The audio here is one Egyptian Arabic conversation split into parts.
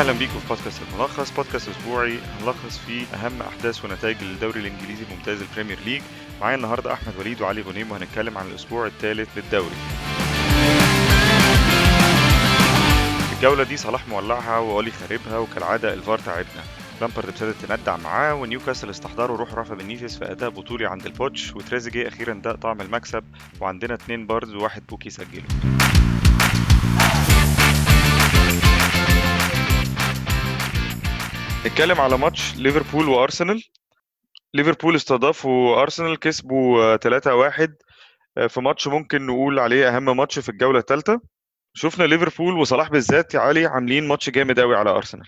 اهلا بيكم في بودكاست الملخص بودكاست اسبوعي هنلخص فيه اهم احداث ونتائج الدوري الانجليزي الممتاز البريمير ليج معايا النهارده احمد وليد وعلي غنيم وهنتكلم عن الاسبوع الثالث للدوري الجولة دي صلاح مولعها وولي خاربها وكالعادة الفار تعبنا لامبرد ابتدت تندع معاه ونيوكاسل استحضروا روح رافا بنيسيس في اداء بطولي عند البوتش وتريزيجيه اخيرا داق طعم المكسب وعندنا اتنين باردز وواحد بوكي سجلوا نتكلم على ماتش ليفربول وارسنال ليفربول استضافوا ارسنال كسبوا 3-1 في ماتش ممكن نقول عليه اهم ماتش في الجوله الثالثه شفنا ليفربول وصلاح بالذات يا علي عاملين ماتش جامد قوي على ارسنال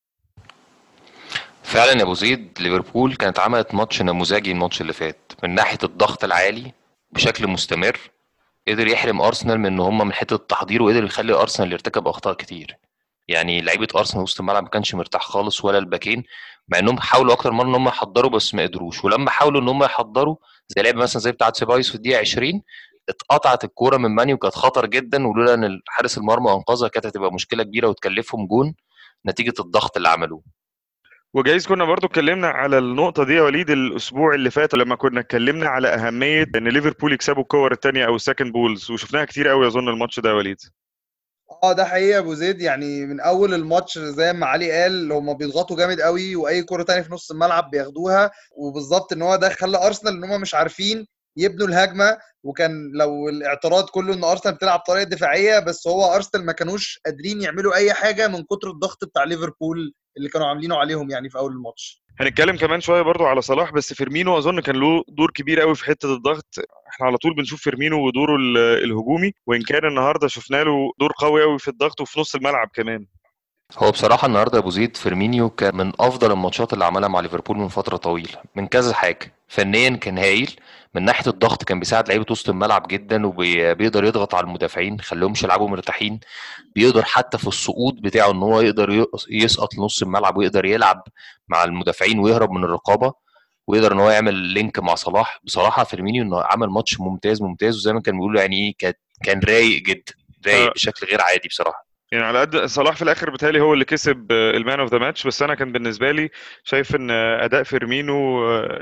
فعلا يا ابو زيد ليفربول كانت عملت ماتش نموذجي الماتش اللي فات من ناحيه الضغط العالي بشكل مستمر قدر يحرم ارسنال من ان هم من حته التحضير وقدر يخلي ارسنال يرتكب اخطاء كتير يعني لعيبه ارسنال وسط الملعب ما كانش مرتاح خالص ولا الباكين مع انهم حاولوا اكتر مره ان هم يحضروا بس ما قدروش ولما حاولوا ان هم يحضروا زي لعبه مثلا زي بتاعه سيبايوس في الدقيقه 20 اتقطعت الكوره من ماني وكانت خطر جدا ولولا ان حارس المرمى انقذها كانت هتبقى مشكله كبيره وتكلفهم جون نتيجه الضغط اللي عملوه وجايز كنا برضو اتكلمنا على النقطة دي يا وليد الأسبوع اللي فات لما كنا اتكلمنا على أهمية إن ليفربول يكسبوا الكور الثانية أو السكند بولز وشفناها كتير قوي أظن الماتش ده يا وليد. اه ده حقيقي يا ابو زيد يعني من اول الماتش زي ما علي قال هم بيضغطوا جامد قوي واي كره تانية في نص الملعب بياخدوها وبالظبط ان هو ده خلى ارسنال ان هم مش عارفين يبنوا الهجمه وكان لو الاعتراض كله ان ارسنال بتلعب طريقه دفاعيه بس هو ارسنال ما كانوش قادرين يعملوا اي حاجه من كتر الضغط بتاع ليفربول اللي كانوا عاملينه عليهم يعني في اول الماتش هنتكلم كمان شويه برضو على صلاح بس فيرمينو اظن كان له دور كبير قوي في حته الضغط احنا على طول بنشوف فيرمينو ودوره الهجومي وان كان النهارده شفنا له دور قوي قوي في الضغط وفي نص الملعب كمان هو بصراحة النهارده أبو زيد فيرمينيو كان من أفضل الماتشات اللي عملها مع ليفربول من فترة طويلة من كذا حاجة فنيا كان هايل من ناحية الضغط كان بيساعد لعيبة وسط الملعب جدا وبيقدر يضغط على المدافعين خليهمش يلعبوا مرتاحين بيقدر حتى في الصعود بتاعه ان هو يقدر يسقط لنص الملعب ويقدر يلعب مع المدافعين ويهرب من الرقابة ويقدر ان هو يعمل لينك مع صلاح بصراحة فيرمينيو انه عمل ماتش ممتاز ممتاز وزي ما كان بيقولوا يعني ايه كان كان رايق جدا رايق بشكل غير عادي بصراحة يعني على قد صلاح في الاخر بتهيألي هو اللي كسب المان اوف ذا ماتش بس انا كان بالنسبه لي شايف ان اداء فيرمينو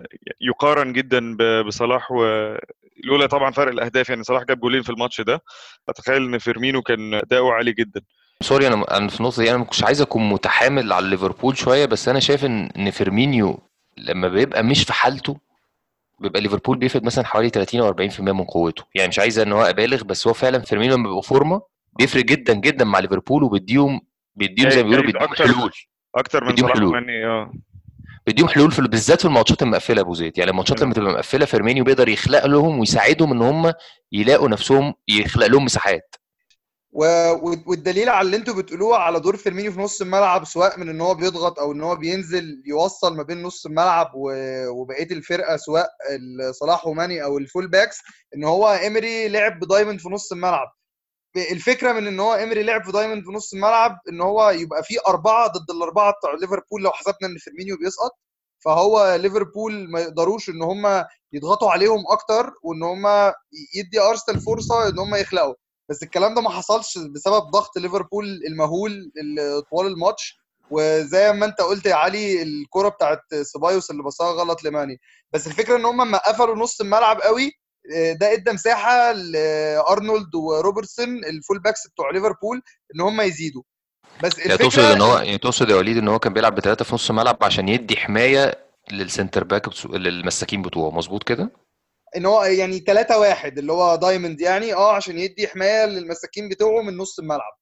يقارن جدا بصلاح ولولا طبعا فرق الاهداف يعني صلاح جاب جولين في الماتش ده اتخيل ان فيرمينو كان اداؤه عالي جدا سوري انا انا في النقطه دي انا ما كنتش عايز اكون متحامل على ليفربول شويه بس انا شايف ان ان فيرمينيو لما بيبقى مش في حالته بيبقى ليفربول بيفقد مثلا حوالي 30 او 40% من قوته يعني مش عايز ان هو ابالغ بس هو فعلا فيرمينو لما بيبقى فورمه بيفرق جدا جدا مع ليفربول وبيديهم بيديهم زي ما بيقولوا بيديهم أكتر حلول اكتر من بيديهم صلاح حلول. يعني اه بيديهم حلول في بالذات في الماتشات المقفله ابو زيد يعني الماتشات لما تبقى مقفله فيرمينيو بيقدر يخلق لهم ويساعدهم ان هم يلاقوا نفسهم يخلق لهم مساحات و... والدليل على اللي انتوا بتقولوه على دور فيرمينيو في نص الملعب سواء من ان هو بيضغط او ان هو بينزل يوصل ما بين نص الملعب و... وبقيه الفرقه سواء صلاح وماني او الفول باكس ان هو ايمري لعب بدايموند في نص الملعب الفكره من ان هو ايمري لعب في دايموند في نص الملعب ان هو يبقى فيه اربعه ضد الاربعه بتوع ليفربول لو حسبنا ان فيرمينيو بيسقط فهو ليفربول ما يقدروش ان هم يضغطوا عليهم اكتر وان هم يدي ارسنال فرصه ان هم يخلقوا بس الكلام ده ما حصلش بسبب ضغط ليفربول المهول طوال الماتش وزي ما انت قلت يا علي الكره بتاعت سيبايوس اللي بصاها غلط لماني بس الفكره ان هم ما قفلوا نص الملعب قوي ده ادى مساحه لارنولد وروبرتسون الفول باكس بتوع ليفربول ان هم يزيدوا بس يعني تقصد ان هو يعني تقصد يا وليد ان هو كان بيلعب بثلاثه في نص الملعب عشان يدي حمايه للسنتر باك بتو... للمساكين بتوعه مظبوط كده؟ ان هو يعني 3 1 اللي هو دايموند يعني اه عشان يدي حمايه للمساكين بتوعه من نص الملعب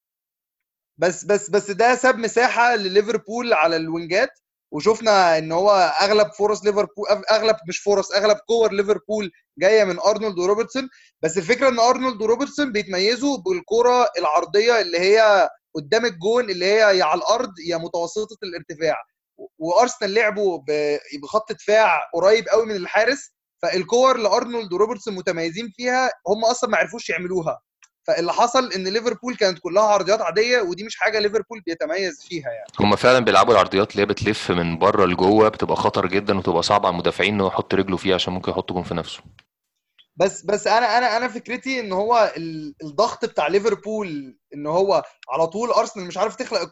بس بس بس ده ساب مساحه لليفربول على الوينجات وشفنا ان هو اغلب فرص ليفربول اغلب مش فرص اغلب كور ليفربول جايه من ارنولد وروبرتسون بس الفكره ان ارنولد وروبرتسون بيتميزوا بالكره العرضيه اللي هي قدام الجون اللي هي يا على الارض يا متوسطه الارتفاع وارسنال لعبوا بخط دفاع قريب قوي من الحارس فالكور اللي ارنولد وروبرتسون متميزين فيها هم اصلا ما عرفوش يعملوها فاللي حصل ان ليفربول كانت كلها عرضيات عاديه ودي مش حاجه ليفربول بيتميز فيها يعني هم فعلا بيلعبوا العرضيات اللي هي بتلف من بره لجوه بتبقى خطر جدا وتبقى صعبه على المدافعين ان هو يحط رجله فيها عشان ممكن يحط جون في نفسه بس بس انا انا انا فكرتي ان هو الضغط بتاع ليفربول ان هو على طول ارسنال مش عارف تخلق الكوره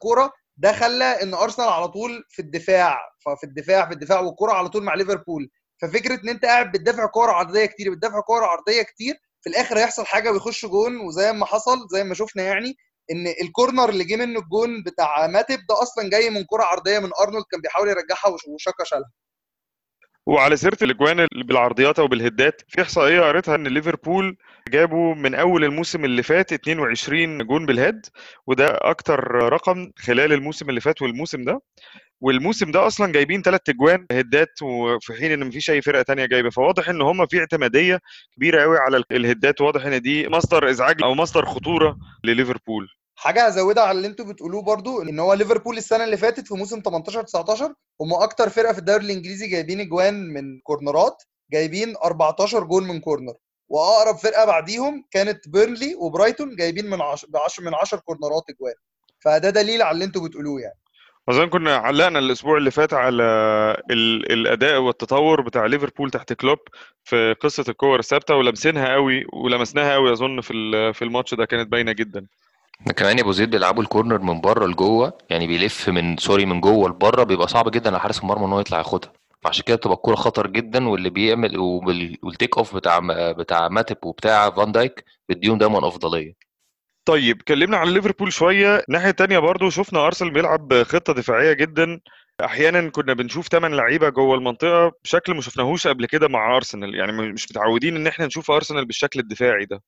ده خلى ان ارسنال على طول في الدفاع ففي الدفاع في الدفاع والكره على طول مع ليفربول ففكره ان انت قاعد بتدافع كوره عرضيه كتير بتدافع كوره عرضيه كتير في الاخر هيحصل حاجه ويخش جون وزي ما حصل زي ما شفنا يعني ان الكورنر اللي جه منه الجون بتاع ماتب ده اصلا جاي من كره عرضيه من ارنولد كان بيحاول يرجعها وشاكا شالها وعلى سيره الاجوان اللي بالعرضيات او بالهدات في احصائيه قريتها ان ليفربول جابوا من اول الموسم اللي فات 22 جون بالهيد وده اكتر رقم خلال الموسم اللي فات والموسم ده والموسم ده اصلا جايبين ثلاث اجوان هدات وفي حين ان مفيش اي فرقه تانية جايبه فواضح ان هم في اعتماديه كبيره قوي على الهدات واضح ان دي مصدر ازعاج او مصدر خطوره لليفربول حاجه هزودها على اللي انتوا بتقولوه برضو ان هو ليفربول السنه اللي فاتت في موسم 18 19 هم اكتر فرقه في الدوري الانجليزي جايبين اجوان من كورنرات جايبين 14 جول من كورنر واقرب فرقه بعديهم كانت بيرنلي وبرايتون جايبين من 10 من 10 كورنرات اجوان فده دليل على اللي انتوا بتقولوه يعني اظن كنا علقنا الاسبوع اللي فات على الاداء والتطور بتاع ليفربول تحت كلوب في قصه الكور الثابته ولمسينها قوي ولمسناها قوي اظن في في الماتش ده كانت باينه جدا كمان يا ابو زيد بيلعبوا الكورنر من بره لجوه يعني بيلف من سوري من جوه لبره بيبقى صعب جدا على حارس المرمى ان هو يطلع ياخدها فعشان كده بتبقى الكوره خطر جدا واللي بيعمل والتيك اوف بتاع بتاع ماتب وبتاع فان دايك بيديهم دايما افضليه طيب اتكلمنا عن ليفربول شويه الناحيه الثانيه برضو شفنا ارسنال بيلعب خطه دفاعيه جدا احيانا كنا بنشوف ثمان لعيبه جوه المنطقه بشكل ما شفناهوش قبل كده مع ارسنال يعني مش متعودين ان احنا نشوف ارسنال بالشكل الدفاعي ده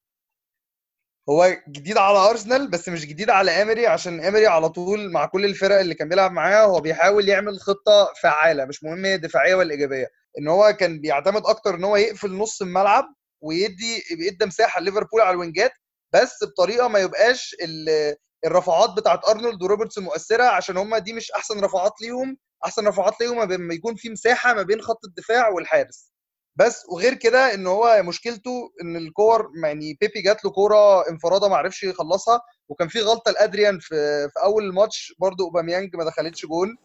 هو جديد على ارسنال بس مش جديد على امري عشان امري على طول مع كل الفرق اللي كان بيلعب معاها هو بيحاول يعمل خطه فعاله مش مهم هي دفاعيه ولا ايجابيه ان هو كان بيعتمد اكتر ان هو يقفل نص الملعب ويدي يدي مساحه ليفربول على الوينجات بس بطريقه ما يبقاش الرفعات بتاعت ارنولد وروبرتسون مؤثره عشان هم دي مش احسن رفعات ليهم احسن رفعات ليهم لما يكون في مساحه ما بين خط الدفاع والحارس بس وغير كده ان هو مشكلته ان الكور يعني بيبي جات له كوره انفراده ما عرفش يخلصها وكان في غلطه لادريان في في اول الماتش برده اوباميانج ما دخلتش جول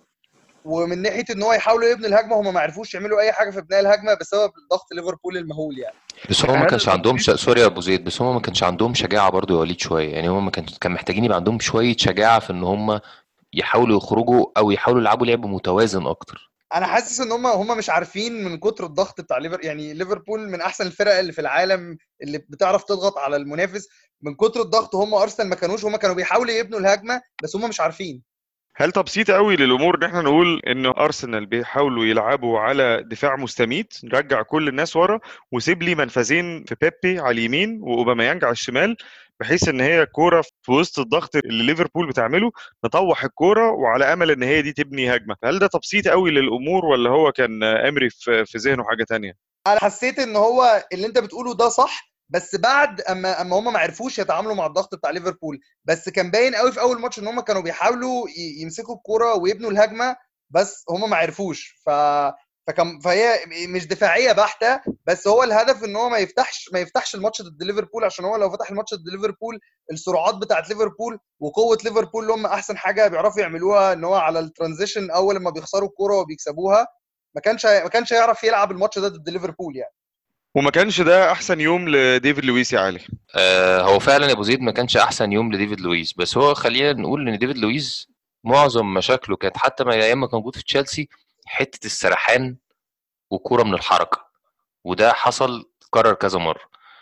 ومن ناحيه ان هو يحاولوا يبنوا الهجمه هم ما عرفوش يعملوا اي حاجه في بناء الهجمه بسبب ضغط ليفربول المهول يعني بس هو ما كانش عندهم ش... سوري يا ابو زيد بس هم ما كانش عندهم شجاعه برضو يا وليد شويه يعني هم كان كان محتاجين يبقى عندهم شويه شجاعه في ان هم يحاولوا يخرجوا او يحاولوا يلعبوا لعب متوازن اكتر انا حاسس ان هم هم مش عارفين من كتر الضغط بتاع ليفر يعني ليفربول من احسن الفرق اللي في العالم اللي بتعرف تضغط على المنافس من كتر الضغط هم ارسنال ما كانوش هم كانوا بيحاولوا يبنوا الهجمه بس هم مش عارفين هل تبسيط قوي للامور ان احنا نقول ان ارسنال بيحاولوا يلعبوا على دفاع مستميت نرجع كل الناس ورا وسيب لي منفذين في بيبي على اليمين واوباميانج على الشمال بحيث ان هي كوره في وسط الضغط اللي ليفربول بتعمله نطوح الكوره وعلى امل ان هي دي تبني هجمه هل ده تبسيط قوي للامور ولا هو كان امري في ذهنه حاجه تانية انا حسيت ان هو اللي انت بتقوله ده صح بس بعد اما اما هم ما عرفوش يتعاملوا مع الضغط بتاع ليفربول بس كان باين قوي في اول ماتش ان هم كانوا بيحاولوا يمسكوا الكوره ويبنوا الهجمه بس هم ما عرفوش ف فكان فهي مش دفاعيه بحته بس هو الهدف ان هو ما يفتحش ما يفتحش الماتش ضد ليفربول عشان هو لو فتح الماتش ضد ليفربول السرعات بتاعت ليفربول وقوه ليفربول اللي هم احسن حاجه بيعرفوا يعملوها ان هو على الترانزيشن اول لما بيخسروا الكوره وبيكسبوها ما كانش ما كانش هيعرف يلعب الماتش ده ضد ليفربول يعني وما كانش ده احسن يوم لديفيد لويس يا علي آه هو فعلا يا ابو زيد ما كانش احسن يوم لديفيد لويس بس هو خلينا نقول ان ديفيد لويس معظم مشاكله كانت حتى ما ايام ما كان موجود في تشيلسي حته السرحان وكوره من الحركه وده حصل اتكرر كذا مره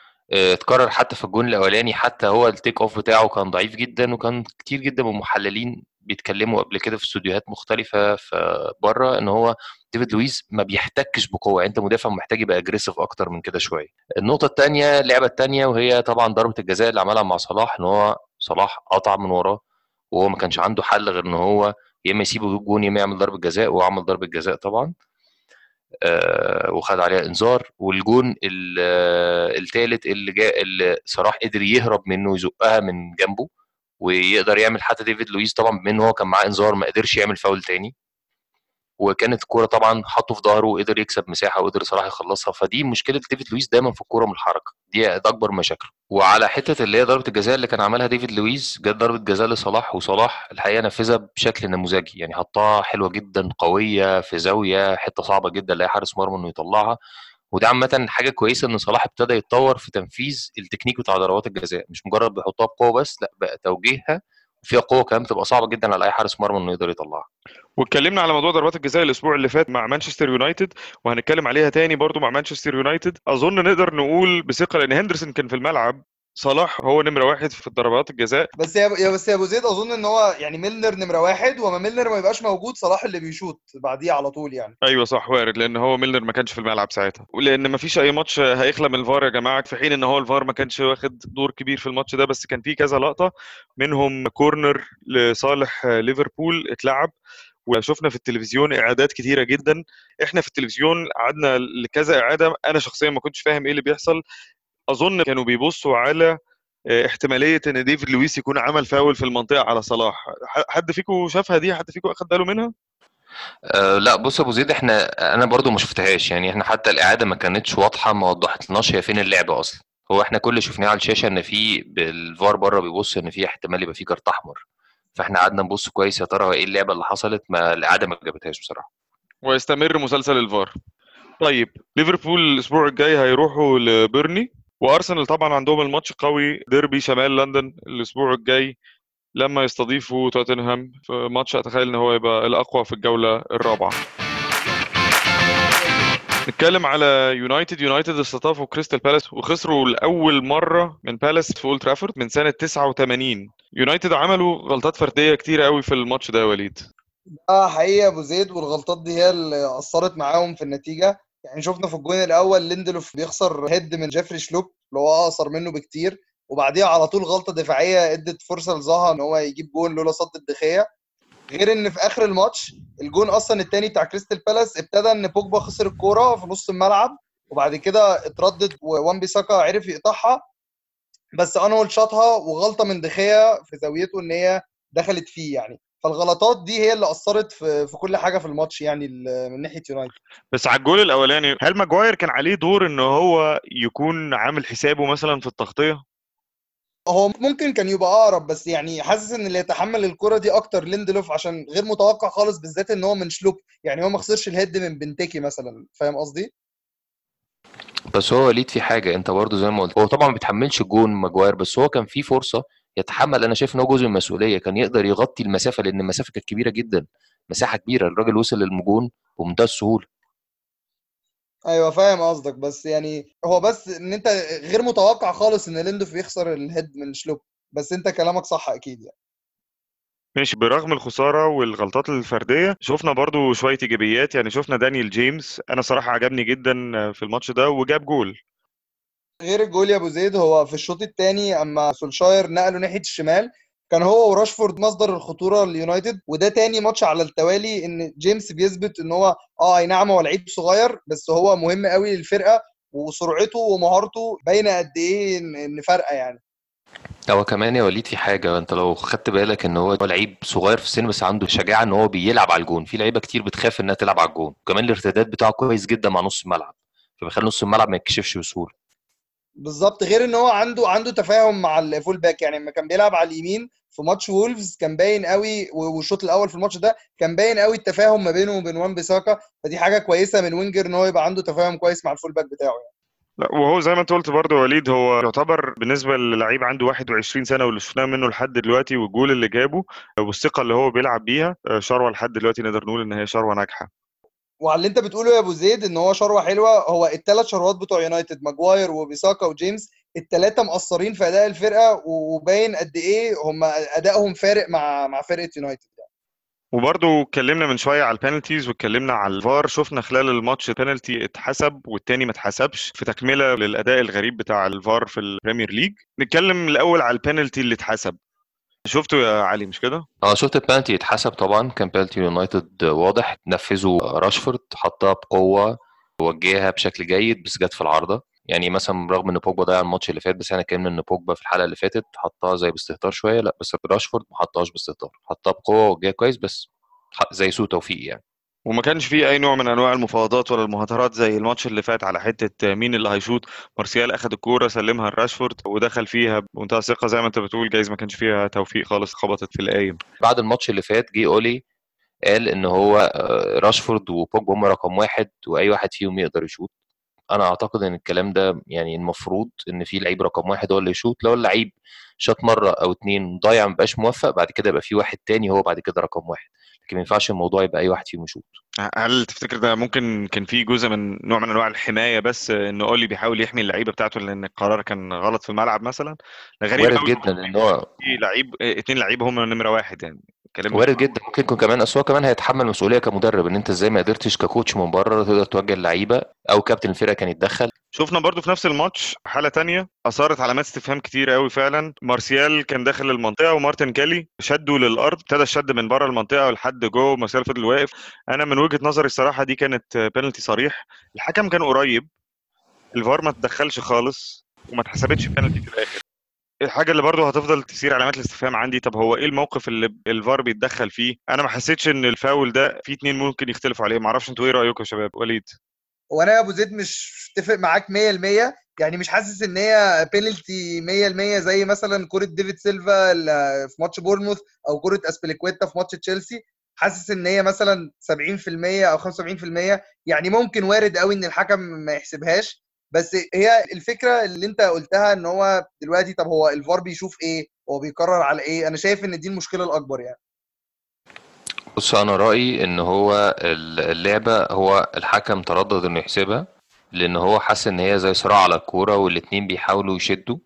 اتكرر حتى في الجون الاولاني حتى هو التيك اوف بتاعه كان ضعيف جدا وكان كتير جدا من المحللين بيتكلموا قبل كده في استوديوهات مختلفه في بره ان هو ديفيد لويس ما بيحتكش بقوه يعني انت مدافع محتاج يبقى اجريسيف اكتر من كده شويه النقطه الثانيه اللعبه الثانيه وهي طبعا ضربه الجزاء اللي عملها مع صلاح ان هو صلاح قطع من وراه وهو ما كانش عنده حل غير ان هو يا اما يسيبه يجيب جون يا اما يعمل ضربه جزاء وعمل ضربه جزاء طبعا آه وخد عليها انذار والجون الثالث اللي جاء اللي صلاح قدر يهرب منه يزقها من جنبه ويقدر يعمل حتى ديفيد لويس طبعا بما ان هو كان معاه انذار ما قدرش يعمل فاول تاني وكانت الكوره طبعا حطه في ظهره وقدر يكسب مساحه وقدر صلاح يخلصها فدي مشكله ديفيد لويس دايما في الكوره من الحركه دي ده اكبر مشاكله وعلى حته اللي هي ضربه الجزاء اللي كان عملها ديفيد لويس جت ضربه جزاء لصلاح وصلاح الحقيقه نفذها بشكل نموذجي يعني حطها حلوه جدا قويه في زاويه حته صعبه جدا لاي حارس مرمى انه يطلعها وده عامة حاجة كويسة إن صلاح ابتدى يتطور في تنفيذ التكنيك بتاع ضربات الجزاء مش مجرد بيحطها بقوة بس لا بقى توجيهها فيها قوه كمان بتبقى صعبه جدا على اي حارس مرمى انه يقدر يطلعها واتكلمنا على موضوع ضربات الجزاء الاسبوع اللي فات مع مانشستر يونايتد وهنتكلم عليها تاني برضو مع مانشستر يونايتد اظن نقدر نقول بثقه لان هندرسون كان في الملعب صلاح هو نمره واحد في ضربات الجزاء بس يا يا- بس يا ابو زيد اظن ان هو يعني ميلنر نمره واحد وما ميلنر ما يبقاش موجود صلاح اللي بيشوط بعديه على طول يعني ايوه صح وارد لان هو ميلنر ما كانش في الملعب ساعتها ولان ما فيش اي ماتش هيخلى من الفار يا جماعه في حين ان هو الفار ما كانش واخد دور كبير في الماتش ده بس كان في كذا لقطه منهم كورنر لصالح ليفربول اتلعب وشفنا في التلفزيون اعادات كتيره جدا احنا في التلفزيون قعدنا لكذا اعاده انا شخصيا ما كنتش فاهم ايه اللي بيحصل اظن كانوا بيبصوا على آه، احتماليه ان ديفيد لويس يكون عمل فاول في المنطقه على صلاح ح- حد فيكم شافها دي حد فيكم اخد باله منها أه لا بص يا ابو زيد احنا انا برضو ما شفتهاش يعني احنا حتى الاعاده ما كانتش واضحه ما وضحتلناش هي فين اللعبه اصلا هو احنا كل اللي شفناه على الشاشه ان في بالفار بره بيبص ان في احتمال يبقى في كارت احمر فاحنا قعدنا نبص كويس يا ترى هو ايه اللعبه اللي حصلت ما الاعاده ما جابتهاش بصراحه ويستمر مسلسل الفار طيب ليفربول الاسبوع الجاي هيروحوا لبيرني وارسنال طبعا عندهم الماتش قوي ديربي شمال لندن الاسبوع الجاي لما يستضيفوا توتنهام في ماتش اتخيل ان هو يبقى الاقوى في الجوله الرابعه نتكلم على يونايتد يونايتد استضافوا كريستال بالاس وخسروا لاول مره من بالاس في اولد ترافورد من سنه 89 يونايتد عملوا غلطات فرديه كتيره قوي في الماتش ده يا وليد اه حقيقة يا ابو زيد والغلطات دي هي اللي اثرت معاهم في النتيجة يعني شفنا في الجون الاول ليندلوف بيخسر هيد من جيفري شلوب اللي هو اقصر منه بكتير وبعديها على طول غلطة دفاعية ادت فرصة لزها ان هو يجيب جون لولا صد الدخية غير ان في اخر الماتش الجون اصلا التاني بتاع كريستال بالاس ابتدى ان بوجبا خسر الكورة في نص الملعب وبعد كده اتردد ووان بيساكا عرف يقطعها بس انول شاطها وغلطة من دخية في زاويته ان هي دخلت فيه يعني فالغلطات دي هي اللي اثرت في في كل حاجه في الماتش يعني ال- من ناحيه يونايتد بس على الجول الاولاني هل ماجواير كان عليه دور ان هو يكون عامل حسابه مثلا في التغطيه هو ممكن كان يبقى اقرب بس يعني حاسس ان اللي يتحمل الكره دي اكتر ليندلوف عشان غير متوقع خالص بالذات ان هو من شلوب يعني هو ما خسرش الهيد من بنتيكي مثلا فاهم قصدي بس هو وليد في حاجه انت برضو زي ما قلت هو طبعا ما بيتحملش جون ماجواير بس هو كان في فرصه يتحمل انا شايف ان هو جزء من المسؤوليه كان يقدر يغطي المسافه لان المسافه كانت كبيره جدا مساحه كبيره الراجل وصل للمجون بمنتهى السهوله ايوه فاهم قصدك بس يعني هو بس ان انت غير متوقع خالص ان ليندلوف يخسر الهيد من شلوب بس انت كلامك صح اكيد يعني ماشي برغم الخساره والغلطات الفرديه شفنا برضو شويه ايجابيات يعني شفنا دانيال جيمس انا صراحه عجبني جدا في الماتش ده وجاب جول غير الجول يا ابو زيد هو في الشوط الثاني اما سولشاير نقله ناحيه الشمال كان هو وراشفورد مصدر الخطوره لليونايتد وده تاني ماتش على التوالي ان جيمس بيثبت ان هو اه اي نعم هو لعيب صغير بس هو مهم قوي للفرقه وسرعته ومهارته باينه قد ايه ان إن فارقه يعني هو كمان يا وليد في حاجه انت لو خدت بالك ان هو لعيب صغير في السن بس عنده شجاعه ان هو بيلعب على الجون في لعيبه كتير بتخاف انها تلعب على الجون وكمان الارتداد بتاعه كويس جدا مع نص الملعب فبيخلي نص الملعب ما يتكشفش بسهوله بالظبط غير ان هو عنده عنده تفاهم مع الفول باك يعني لما كان بيلعب على اليمين في ماتش وولفز كان باين قوي والشوط الاول في الماتش ده كان باين قوي التفاهم ما بينه وبين وان بيساكا فدي حاجه كويسه من وينجر ان هو يبقى عنده تفاهم كويس مع الفول باك بتاعه يعني. لا وهو زي ما انت قلت برضه وليد هو يعتبر بالنسبه للعيب عنده 21 سنه واللي شفناه منه لحد دلوقتي والجول اللي جابه والثقه اللي هو بيلعب بيها شروه لحد دلوقتي نقدر نقول ان هي شروه ناجحه وعلى اللي انت بتقوله يا ابو زيد ان هو شروه حلوه هو الثلاث شروات بتوع يونايتد ماجواير وبيساكا وجيمس الثلاثه مقصرين في اداء الفرقه وباين قد ايه هم ادائهم فارق مع مع فرقه يونايتد يعني. وبرضه اتكلمنا من شويه على البينالتيز واتكلمنا على الفار شفنا خلال الماتش بينالتي اتحسب والتاني ما اتحسبش في تكمله للاداء الغريب بتاع الفار في البريمير ليج نتكلم الاول على البينالتي اللي اتحسب شفته يا علي مش كده؟ اه شفت البنالتي اتحسب طبعا كان بنالتي يونايتد واضح نفذه راشفورد حطها بقوه وجهها بشكل جيد بس جت في العارضه يعني مثلا رغم ان بوجبا ضيع الماتش اللي فات بس احنا اتكلمنا ان بوجبا في الحلقه اللي فاتت حطها زي باستهتار شويه لا بس راشفورد ما حطهاش باستهتار حطها بقوه وجهها كويس بس زي سوء توفيق يعني وما كانش فيه اي نوع من انواع المفاوضات ولا المهاترات زي الماتش اللي فات على حته مين اللي هيشوط مارسيال اخذ الكوره سلمها لراشفورد ودخل فيها بمنتهى الثقه زي ما انت بتقول جايز ما كانش فيها توفيق خالص خبطت في القايم بعد الماتش اللي فات جه اولي قال ان هو راشفورد وبوجبا هم رقم واحد واي واحد فيهم يقدر يشوط انا اعتقد ان الكلام ده يعني المفروض ان في لعيب رقم واحد هو اللي يشوط لو اللعيب شاط مره او اتنين ضايع مبقاش موفق بعد كده يبقى في واحد تاني هو بعد كده رقم واحد لكن ما ينفعش الموضوع يبقى اي واحد فيهم يشوط هل تفتكر ده ممكن كان في جزء من نوع من انواع الحمايه بس ان اولي بيحاول يحمي اللعيبه بتاعته لان القرار كان غلط في الملعب مثلا ده غريب وارد قوي جدا ان هو في لعيب اتنين لعيبه هم نمره واحد يعني كلام وارد جدا ممكن يكون كمان اصل هو كمان هيتحمل مسؤوليه كمدرب ان انت ازاي ما قدرتش ككوتش من بره تقدر توجه اللعيبه او كابتن الفرقه كان يتدخل شفنا برضو في نفس الماتش حالة تانية أثارت علامات استفهام كتير قوي فعلا مارسيال كان داخل المنطقة ومارتن كالي شدوا للأرض ابتدى الشد من بره المنطقة لحد جوه مارسيال فضل واقف أنا من وجهة نظري الصراحة دي كانت بينالتي صريح الحكم كان قريب الفار ما تدخلش خالص وما اتحسبتش بينالتي في الآخر الحاجة اللي برضه هتفضل تثير علامات الاستفهام عندي طب هو ايه الموقف اللي الفار بيتدخل فيه؟ انا ما حسيتش ان الفاول ده في اتنين ممكن يختلفوا عليه ما اعرفش انتوا ايه رايكم يا شباب وليد وانا يا ابو زيد مش متفق معاك 100% يعني مش حاسس ان هي بينالتي 100% زي مثلا كره ديفيد سيلفا في ماتش بورنموث او كره اسبليكويتا في ماتش تشيلسي حاسس ان هي مثلا 70% او 75% يعني ممكن وارد قوي ان الحكم ما يحسبهاش بس هي الفكره اللي انت قلتها ان هو دلوقتي طب هو الفار بيشوف ايه هو بيقرر على ايه انا شايف ان دي المشكله الاكبر يعني بص انا رايي ان هو اللعبه هو الحكم تردد انه يحسبها لان هو حس ان هي زي صراع على الكوره والاتنين بيحاولوا يشدوا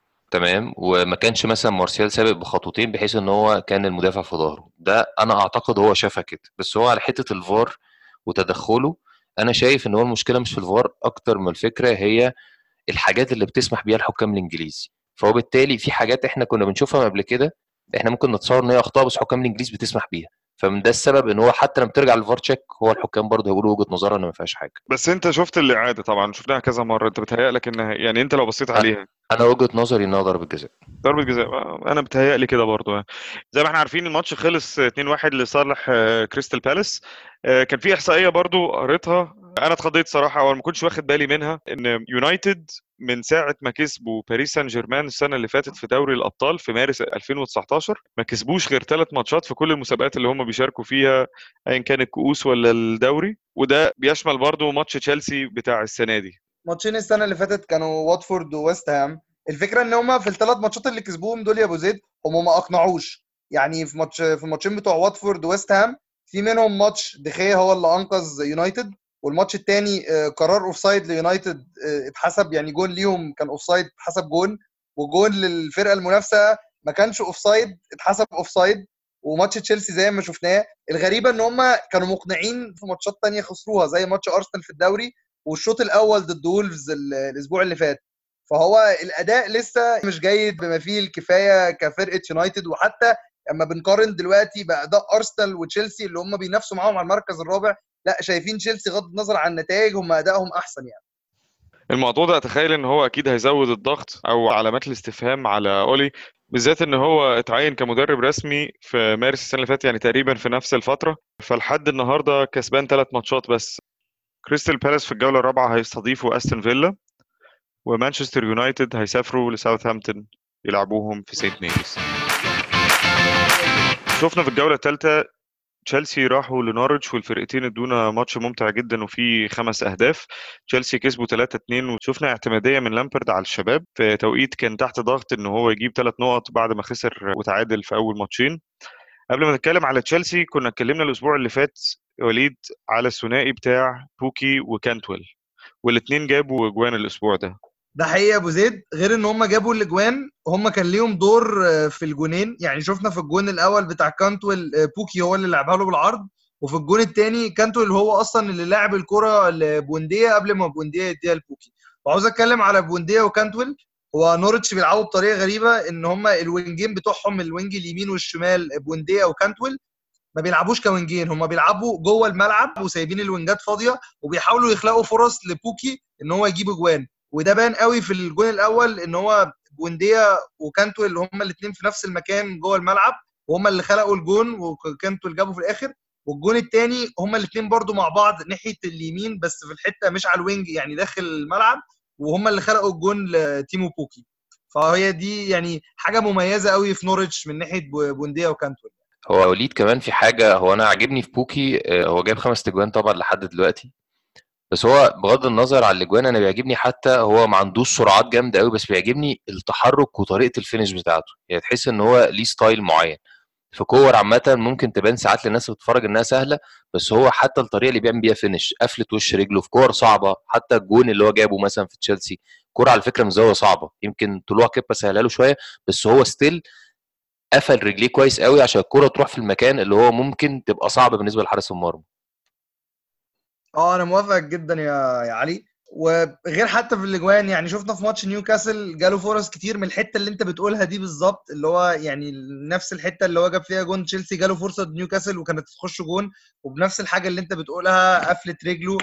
تمام وما كانش مثلا مارسيال سابق بخطوتين بحيث ان هو كان المدافع في ظهره ده انا اعتقد هو شافها كده بس هو على حته الفار وتدخله انا شايف ان هو المشكله مش في الفار اكتر من الفكره هي الحاجات اللي بتسمح بيها الحكام الانجليزي فهو بالتالي في حاجات احنا كنا بنشوفها قبل كده احنا ممكن نتصور ان هي اخطاء بس حكام الانجليز بتسمح بيها فمن ده السبب ان هو حتى لما ترجع للفار تشيك هو الحكام برضه هيقولوا وجهه نظرها ان ما فيهاش حاجه بس انت شفت الاعاده طبعا شفناها كذا مره انت بتهيألك انها يعني انت لو بصيت عليها انا وجهه نظري انها ضربه جزاء ضربه جزاء انا بتهيألي كده برضه يعني. زي ما احنا عارفين الماتش خلص 2-1 لصالح كريستال بالاس كان في احصائيه برضه قريتها انا اتخضيت صراحه او ما كنتش واخد بالي منها ان يونايتد من ساعه ما كسبوا باريس سان جيرمان السنه اللي فاتت في دوري الابطال في مارس 2019 ما كسبوش غير ثلاث ماتشات في كل المسابقات اللي هم بيشاركوا فيها ايا كان الكؤوس ولا الدوري وده بيشمل برضه ماتش تشيلسي بتاع السنه دي ماتشين السنه اللي فاتت كانوا واتفورد وويست هام الفكره ان هم في الثلاث ماتشات اللي كسبوهم دول يا ابو زيد هم ما اقنعوش يعني في ماتش في الماتشين بتوع واتفورد وويست هام في منهم ماتش دخيه هو اللي انقذ يونايتد والماتش الثاني قرار اوف سايد ليونايتد اتحسب يعني جون ليهم كان اوف سايد اتحسب جون وجون للفرقه المنافسه ما كانش اوف سايد اتحسب اوف سايد وماتش تشيلسي زي ما شفناه الغريبه ان هم كانوا مقنعين في ماتشات تانية خسروها زي ماتش ارسنال في الدوري والشوط الاول ضد وولفز الاسبوع اللي فات فهو الاداء لسه مش جيد بما فيه الكفايه كفرقه يونايتد وحتى اما بنقارن دلوقتي باداء ارسنال وتشيلسي اللي هم بينافسوا معاهم على المركز الرابع لا شايفين تشيلسي غض النظر عن النتائج هم ادائهم احسن يعني الموضوع ده اتخيل ان هو اكيد هيزود الضغط او علامات الاستفهام على اولي بالذات ان هو اتعين كمدرب رسمي في مارس السنه اللي فاتت يعني تقريبا في نفس الفتره فلحد النهارده كسبان ثلاث ماتشات بس كريستال بالاس في الجوله الرابعه هيستضيفوا استون فيلا ومانشستر يونايتد هيسافروا لساوثهامبتون يلعبوهم في سينت ميريز شفنا في الجوله الثالثه تشيلسي راحوا لنورwich والفرقتين ادونا ماتش ممتع جدا وفيه خمس اهداف تشيلسي كسبوا 3 2 وشفنا اعتماديه من لامبرد على الشباب في توقيت كان تحت ضغط ان هو يجيب ثلاث نقط بعد ما خسر وتعادل في اول ماتشين قبل ما نتكلم على تشيلسي كنا اتكلمنا الاسبوع اللي فات وليد على الثنائي بتاع بوكي وكانتويل والاثنين جابوا اجوان الاسبوع ده ده حقيقي يا ابو زيد غير ان هم جابوا الاجوان هم كان ليهم دور في الجونين يعني شفنا في الجون الاول بتاع كانتويل بوكي هو اللي لعبها له بالعرض وفي الجون الثاني كانتويل هو اصلا اللي لعب الكره لبونديا قبل ما بونديا يديها لبوكي وعاوز اتكلم على بونديا وكانتويل هو نورتش بيلعبوا بطريقه غريبه ان هم الوينجين بتوعهم الوينج اليمين والشمال بونديا وكانتويل ما بيلعبوش كوينجين هم بيلعبوا جوه الملعب وسايبين الوينجات فاضيه وبيحاولوا يخلقوا فرص لبوكي ان هو يجيب اجوان وده بان قوي في الجون الاول ان هو بونديا وكانتو اللي هم الاثنين في نفس المكان جوه الملعب وهم اللي خلقوا الجون وكانتو اللي جابه في الاخر والجون الثاني هم الاثنين برضو مع بعض ناحيه اليمين بس في الحته مش على الوينج يعني داخل الملعب وهم اللي خلقوا الجون لتيمو بوكي فهي دي يعني حاجه مميزه قوي في نورتش من ناحيه بونديا وكانتو هو وليد كمان في حاجه هو انا عاجبني في بوكي هو جايب خمس تجوان طبعا لحد دلوقتي بس هو بغض النظر عن الاجوان انا بيعجبني حتى هو ما عندوش سرعات جامده قوي بس بيعجبني التحرك وطريقه الفينش بتاعته يعني تحس ان هو ليه ستايل معين في كور عامة ممكن تبان ساعات للناس اللي بتتفرج انها سهلة بس هو حتى الطريقة اللي بيعمل بيها فينش قفلة وش رجله في كور صعبة حتى الجون اللي هو جابه مثلا في تشيلسي كورة على فكرة من زاوية صعبة يمكن طلوع كيبا سهلها له شوية بس هو ستيل قفل رجليه كويس قوي عشان الكورة تروح في المكان اللي هو ممكن تبقى صعبة بالنسبة لحارس المرمى اه انا موافقك جدا يا يا علي وغير حتى في الاجوان يعني شفنا في ماتش نيوكاسل جاله فرص كتير من الحته اللي انت بتقولها دي بالظبط اللي هو يعني نفس الحته اللي هو جاب فيها جون تشيلسي جاله فرصه نيوكاسل وكانت تخش جون وبنفس الحاجه اللي انت بتقولها قفله رجله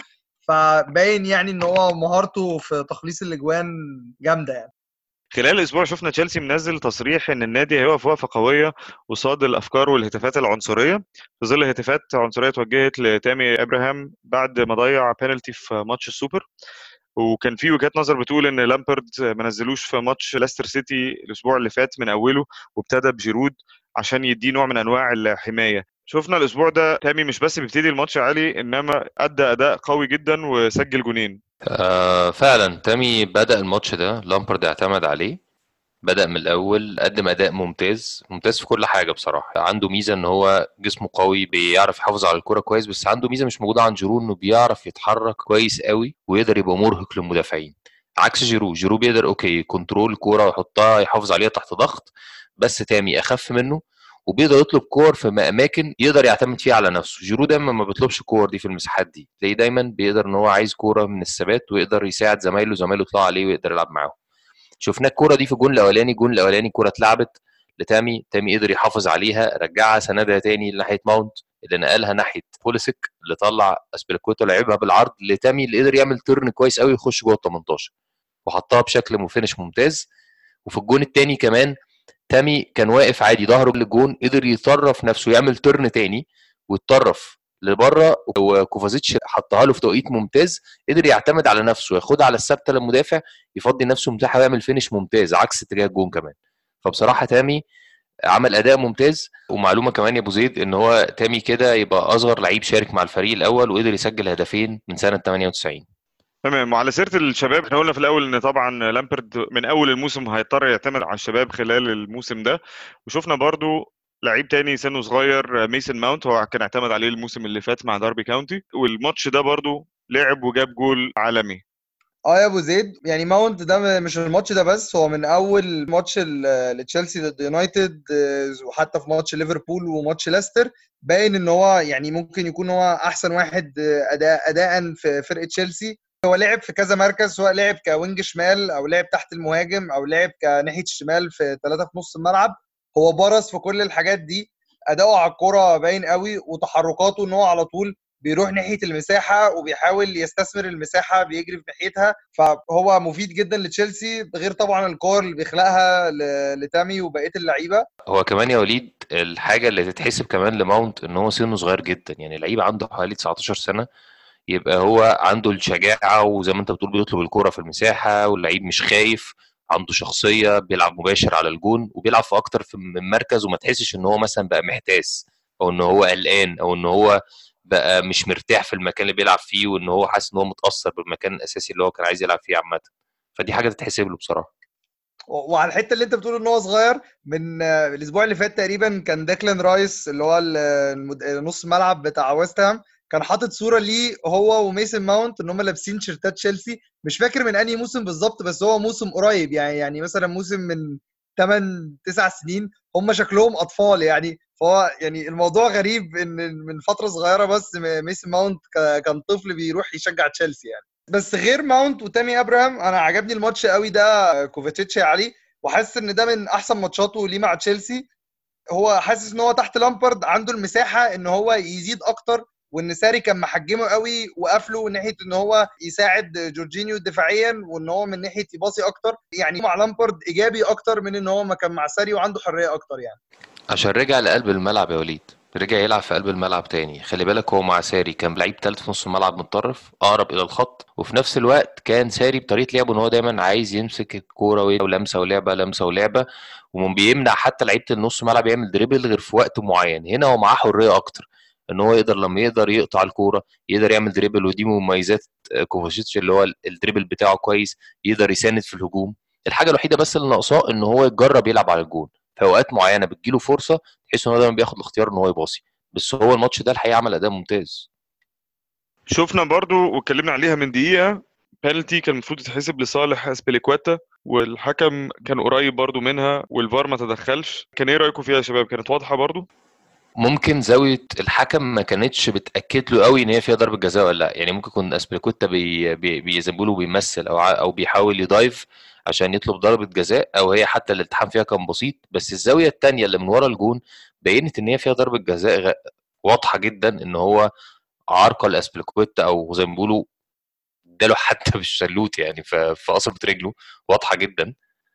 فباين يعني ان هو مهارته في تخليص الاجوان جامده يعني خلال الاسبوع شفنا تشيلسي منزل تصريح ان النادي هيقف وقفه قويه قصاد الافكار والهتافات العنصريه في ظل هتافات عنصريه اتوجهت لتامي ابراهام بعد ما ضيع بينالتي في ماتش السوبر وكان في وجهات نظر بتقول ان لامبرد ما نزلوش في ماتش لاستر سيتي الاسبوع اللي فات من اوله وابتدى بجيرود عشان يديه نوع من انواع الحمايه شفنا الاسبوع ده تامي مش بس بيبتدي الماتش عالي انما ادى اداء قوي جدا وسجل جونين آه فعلا تامي بدأ الماتش ده لامبرد اعتمد عليه بدأ من الأول قدم أداء ممتاز ممتاز في كل حاجة بصراحة عنده ميزة إن هو جسمه قوي بيعرف يحافظ على الكرة كويس بس عنده ميزة مش موجودة عند جيرو إنه بيعرف يتحرك كويس قوي ويقدر يبقى مرهق للمدافعين عكس جيرو جيرو بيقدر أوكي كنترول الكورة ويحطها يحافظ عليها تحت ضغط بس تامي أخف منه وبيقدر يطلب كور في اماكن يقدر يعتمد فيها على نفسه جيرو دايما ما بيطلبش كور دي في المساحات دي تلاقيه دايما بيقدر ان هو عايز كوره من الثبات ويقدر يساعد زمايله زمايله يطلعوا عليه ويقدر يلعب معاهم شفنا الكوره دي في الجون الاولاني الجون الاولاني كوره اتلعبت لتامي تامي قدر يحافظ عليها رجعها سندها تاني ناحيه ماونت اللي نقلها ناحيه بوليسك اللي طلع اسبليكويتا لعبها بالعرض لتامي اللي قدر يعمل ترن كويس قوي يخش جوه ال 18 وحطها بشكل مفنش ممتاز وفي الجون التاني كمان تامي كان واقف عادي ظهره للجون قدر يطرف نفسه يعمل ترن تاني ويتطرف لبره وكوفازيتش حطها له في توقيت ممتاز قدر يعتمد على نفسه ياخدها على الثابته للمدافع يفضي نفسه مساحه ويعمل فينش ممتاز عكس اتجاه الجون كمان فبصراحه تامي عمل اداء ممتاز ومعلومه كمان يا ابو زيد ان هو تامي كده يبقى اصغر لعيب شارك مع الفريق الاول وقدر يسجل هدفين من سنه 98 تمام وعلى سيره الشباب احنا قلنا في الاول ان طبعا لامبرد من اول الموسم هيضطر يعتمد على الشباب خلال الموسم ده وشفنا برضو لعيب تاني سنه صغير ميسن ماونت هو كان اعتمد عليه الموسم اللي فات مع داربي كاونتي والماتش ده برضو لعب وجاب جول عالمي اه يا ابو زيد يعني ماونت ده مش الماتش ده بس هو من اول ماتش لتشيلسي ضد يونايتد وحتى في ماتش ليفربول وماتش ليستر باين ان هو يعني ممكن يكون هو احسن واحد اداء اداء في فرقه تشيلسي هو لعب في كذا مركز سواء لعب كوينج شمال او لعب تحت المهاجم او لعب كناحيه الشمال في ثلاثه في نص الملعب هو برز في كل الحاجات دي اداؤه على الكوره باين قوي وتحركاته ان هو على طول بيروح ناحيه المساحه وبيحاول يستثمر المساحه بيجري في ناحيتها فهو مفيد جدا لتشيلسي غير طبعا الكور اللي بيخلقها لتامي وبقيه اللعيبه هو كمان يا وليد الحاجه اللي تتحسب كمان لماونت ان هو سنه صغير جدا يعني لعيب عنده حوالي 19 سنه يبقى هو عنده الشجاعه وزي ما انت بتقول بيطلب الكوره في المساحه واللعيب مش خايف عنده شخصيه بيلعب مباشر على الجون وبيلعب في اكتر من مركز وما تحسش ان هو مثلا بقى محتاس او ان هو قلقان او ان هو بقى مش مرتاح في المكان اللي بيلعب فيه وان هو حاسس ان هو متاثر بالمكان الاساسي اللي هو كان عايز يلعب فيه عامه فدي حاجه تتحسب له بصراحه وعلى الحته اللي انت بتقول ان هو صغير من الاسبوع اللي فات تقريبا كان داكلان رايس اللي هو نص الملعب بتاع ويست هام كان حاطط صوره ليه هو وميسن ماونت ان هم لابسين شيرتات تشيلسي مش فاكر من انهي موسم بالظبط بس هو موسم قريب يعني يعني مثلا موسم من 8 9 سنين هم شكلهم اطفال يعني فهو يعني الموضوع غريب ان من فتره صغيره بس ميسن ماونت كان طفل بيروح يشجع تشيلسي يعني بس غير ماونت وتامي ابراهام انا عجبني الماتش قوي ده كوفيتش يا علي وحاسس ان ده من احسن ماتشاته ليه مع تشيلسي هو حاسس ان هو تحت لامبرد عنده المساحه ان هو يزيد اكتر وان ساري كان محجمه قوي وقافله من ناحيه ان هو يساعد جورجينيو دفاعيا وان هو من ناحيه يباصي اكتر يعني مع لامبرد ايجابي اكتر من ان هو ما كان مع ساري وعنده حريه اكتر يعني عشان رجع لقلب الملعب يا وليد رجع يلعب في قلب الملعب تاني خلي بالك هو مع ساري كان لعيب تالت في نص الملعب متطرف اقرب الى الخط وفي نفس الوقت كان ساري بطريقه لعبه ان هو دايما عايز يمسك الكوره ولمسه ولعبه لمسه ولعبه ومن بيمنع حتى لعيبه النص ملعب يعمل دريبل غير في وقت معين هنا هو معاه حريه اكتر ان هو يقدر لما يقدر يقطع الكوره يقدر يعمل دريبل ودي من مميزات كوفاشيتش اللي هو الدريبل بتاعه كويس يقدر يساند في الهجوم الحاجه الوحيده بس اللي ناقصاه ان هو يجرب يلعب على الجون في اوقات معينه بتجيله فرصه تحس ان هو دايما بياخد الاختيار ان هو يباصي بس هو الماتش ده الحقيقه عمل اداء ممتاز شفنا برضو واتكلمنا عليها من دقيقه بنالتي كان المفروض يتحسب لصالح اسبليكواتا والحكم كان قريب برضو منها والفار ما تدخلش كان ايه رايكم فيها يا شباب كانت واضحه برضو ممكن زاويه الحكم ما كانتش بتاكد له قوي ان هي فيها ضربه جزاء ولا لا يعني ممكن يكون اسبليكوتا بي بي بي زي ما بيقولوا بيمثل او ع- او بيحاول يدايف عشان يطلب ضربه جزاء او هي حتى الالتحام فيها كان بسيط بس الزاويه الثانيه اللي من ورا الجون بينت ان هي فيها ضربه جزاء غ- واضحه جدا ان هو عرقل اسبليكويتا او زي ما بيقولوا اداله حتى بالشلوت يعني ف- في قصبة رجله واضحه جدا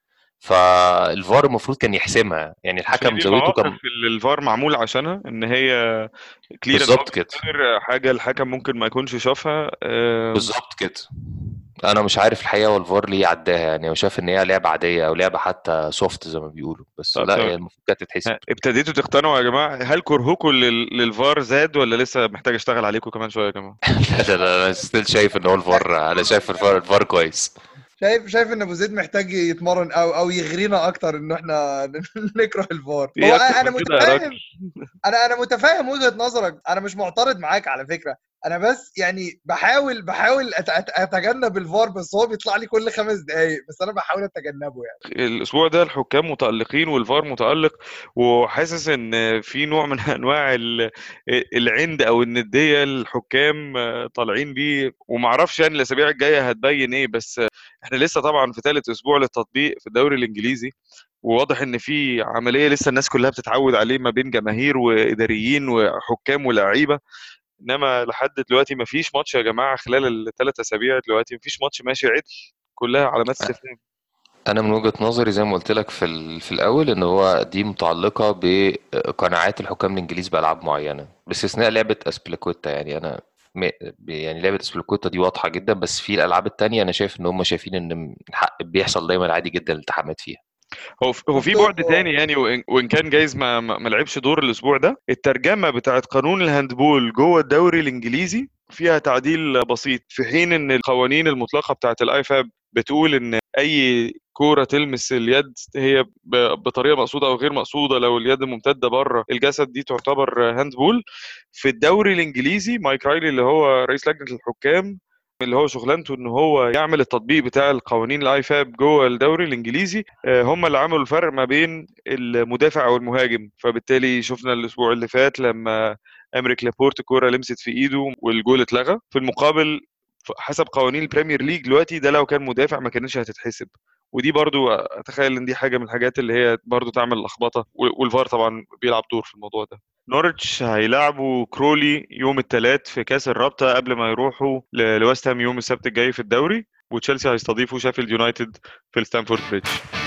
فالفار المفروض كان يحسمها يعني عشان الحكم دي زاويته كان المواقف اللي الفار معمول عشانها ان هي كلير بالظبط كده حاجه الحكم ممكن ما يكونش شافها آه، بالظبط كده انا مش عارف الحقيقه هو الفار ليه عداها يعني هو شايف ان هي لعبه عاديه او لعبه حتى سوفت زي ما بيقولوا بس طب لا تمام. هي المفروض كانت تتحسب ها، ابتديتوا تقتنعوا يا جماعه هل كرهكم لل- للفار زاد ولا لسه محتاج اشتغل عليكم كمان شويه يا جماعه لا لا لا انا ستيل شايف ان هو الفار انا شايف الفار الفار كويس شايف شايف ان ابو زيد محتاج يتمرن او او يغرينا اكتر ان احنا نكره الفار إيه هو أكتر انا من كده يا متفاهم راجل؟ انا انا متفاهم وجهه نظرك انا مش معترض معاك على فكره انا بس يعني بحاول بحاول أت- أت- اتجنب الفار بس هو بيطلع لي كل خمس دقايق بس انا بحاول اتجنبه يعني الاسبوع ده الحكام متالقين والفار متالق وحاسس ان في نوع من انواع ال- العند او النديه الحكام طالعين بيه ومعرفش يعني الاسابيع الجايه هتبين ايه بس احنا لسه طبعا في ثالث اسبوع للتطبيق في الدوري الانجليزي وواضح ان في عمليه لسه الناس كلها بتتعود عليه ما بين جماهير واداريين وحكام ولاعيبه انما لحد دلوقتي ما فيش ماتش يا جماعه خلال الثلاث اسابيع دلوقتي ما فيش ماتش ماشي عدل كلها علامات استفهام انا من وجهة نظري زي ما قلت لك في ال- في الاول ان هو دي متعلقة بقناعات الحكام الانجليز بالعاب معينة باستثناء لعبة اسبليكويتا يعني انا م- يعني لعبة اسبليكويتا دي واضحة جدا بس في الالعاب التانية انا شايف ان هم شايفين ان الحق بيحصل دايما عادي جدا الالتحامات فيها هو هو في شفتوا- بعد تاني يعني وإن, وإن كان جايز ما ما ما لعبش دور الأسبوع ده الترجمة بتاعت قانون الهاندبول جوه الدوري الإنجليزي فيها تعديل بسيط في حين إن القوانين المطلقة بتاعت الآي فاب بتقول إن أي كورة تلمس اليد هي ب- بطريقة مقصودة أو غير مقصودة لو اليد ممتدة بره الجسد دي تعتبر هاندبول في الدوري الإنجليزي مايك رايلي اللي هو رئيس لجنة الحكام اللي هو شغلانته ان هو يعمل التطبيق بتاع القوانين الاي فاب جوه الدوري الانجليزي آه، هم اللي عملوا الفرق ما بين المدافع او المهاجم فبالتالي شفنا الاسبوع اللي فات لما امريك لابورت كوره لمست في ايده والجول اتلغى في المقابل ف- حسب قوانين البريمير ليج دلوقتي ده لو كان مدافع ما كانتش هتتحسب ودي برضو اتخيل ان دي حاجه من الحاجات اللي هي برضو تعمل لخبطه و- والفار طبعا بيلعب دور في الموضوع ده نورتش هيلعبوا كرولي يوم الثلاث في كاس الرابطه قبل ما يروحوا ل- لويست هام يوم السبت الجاي في الدوري وتشيلسي هيستضيفوا شيفيلد يونايتد في الستانفورد بريدج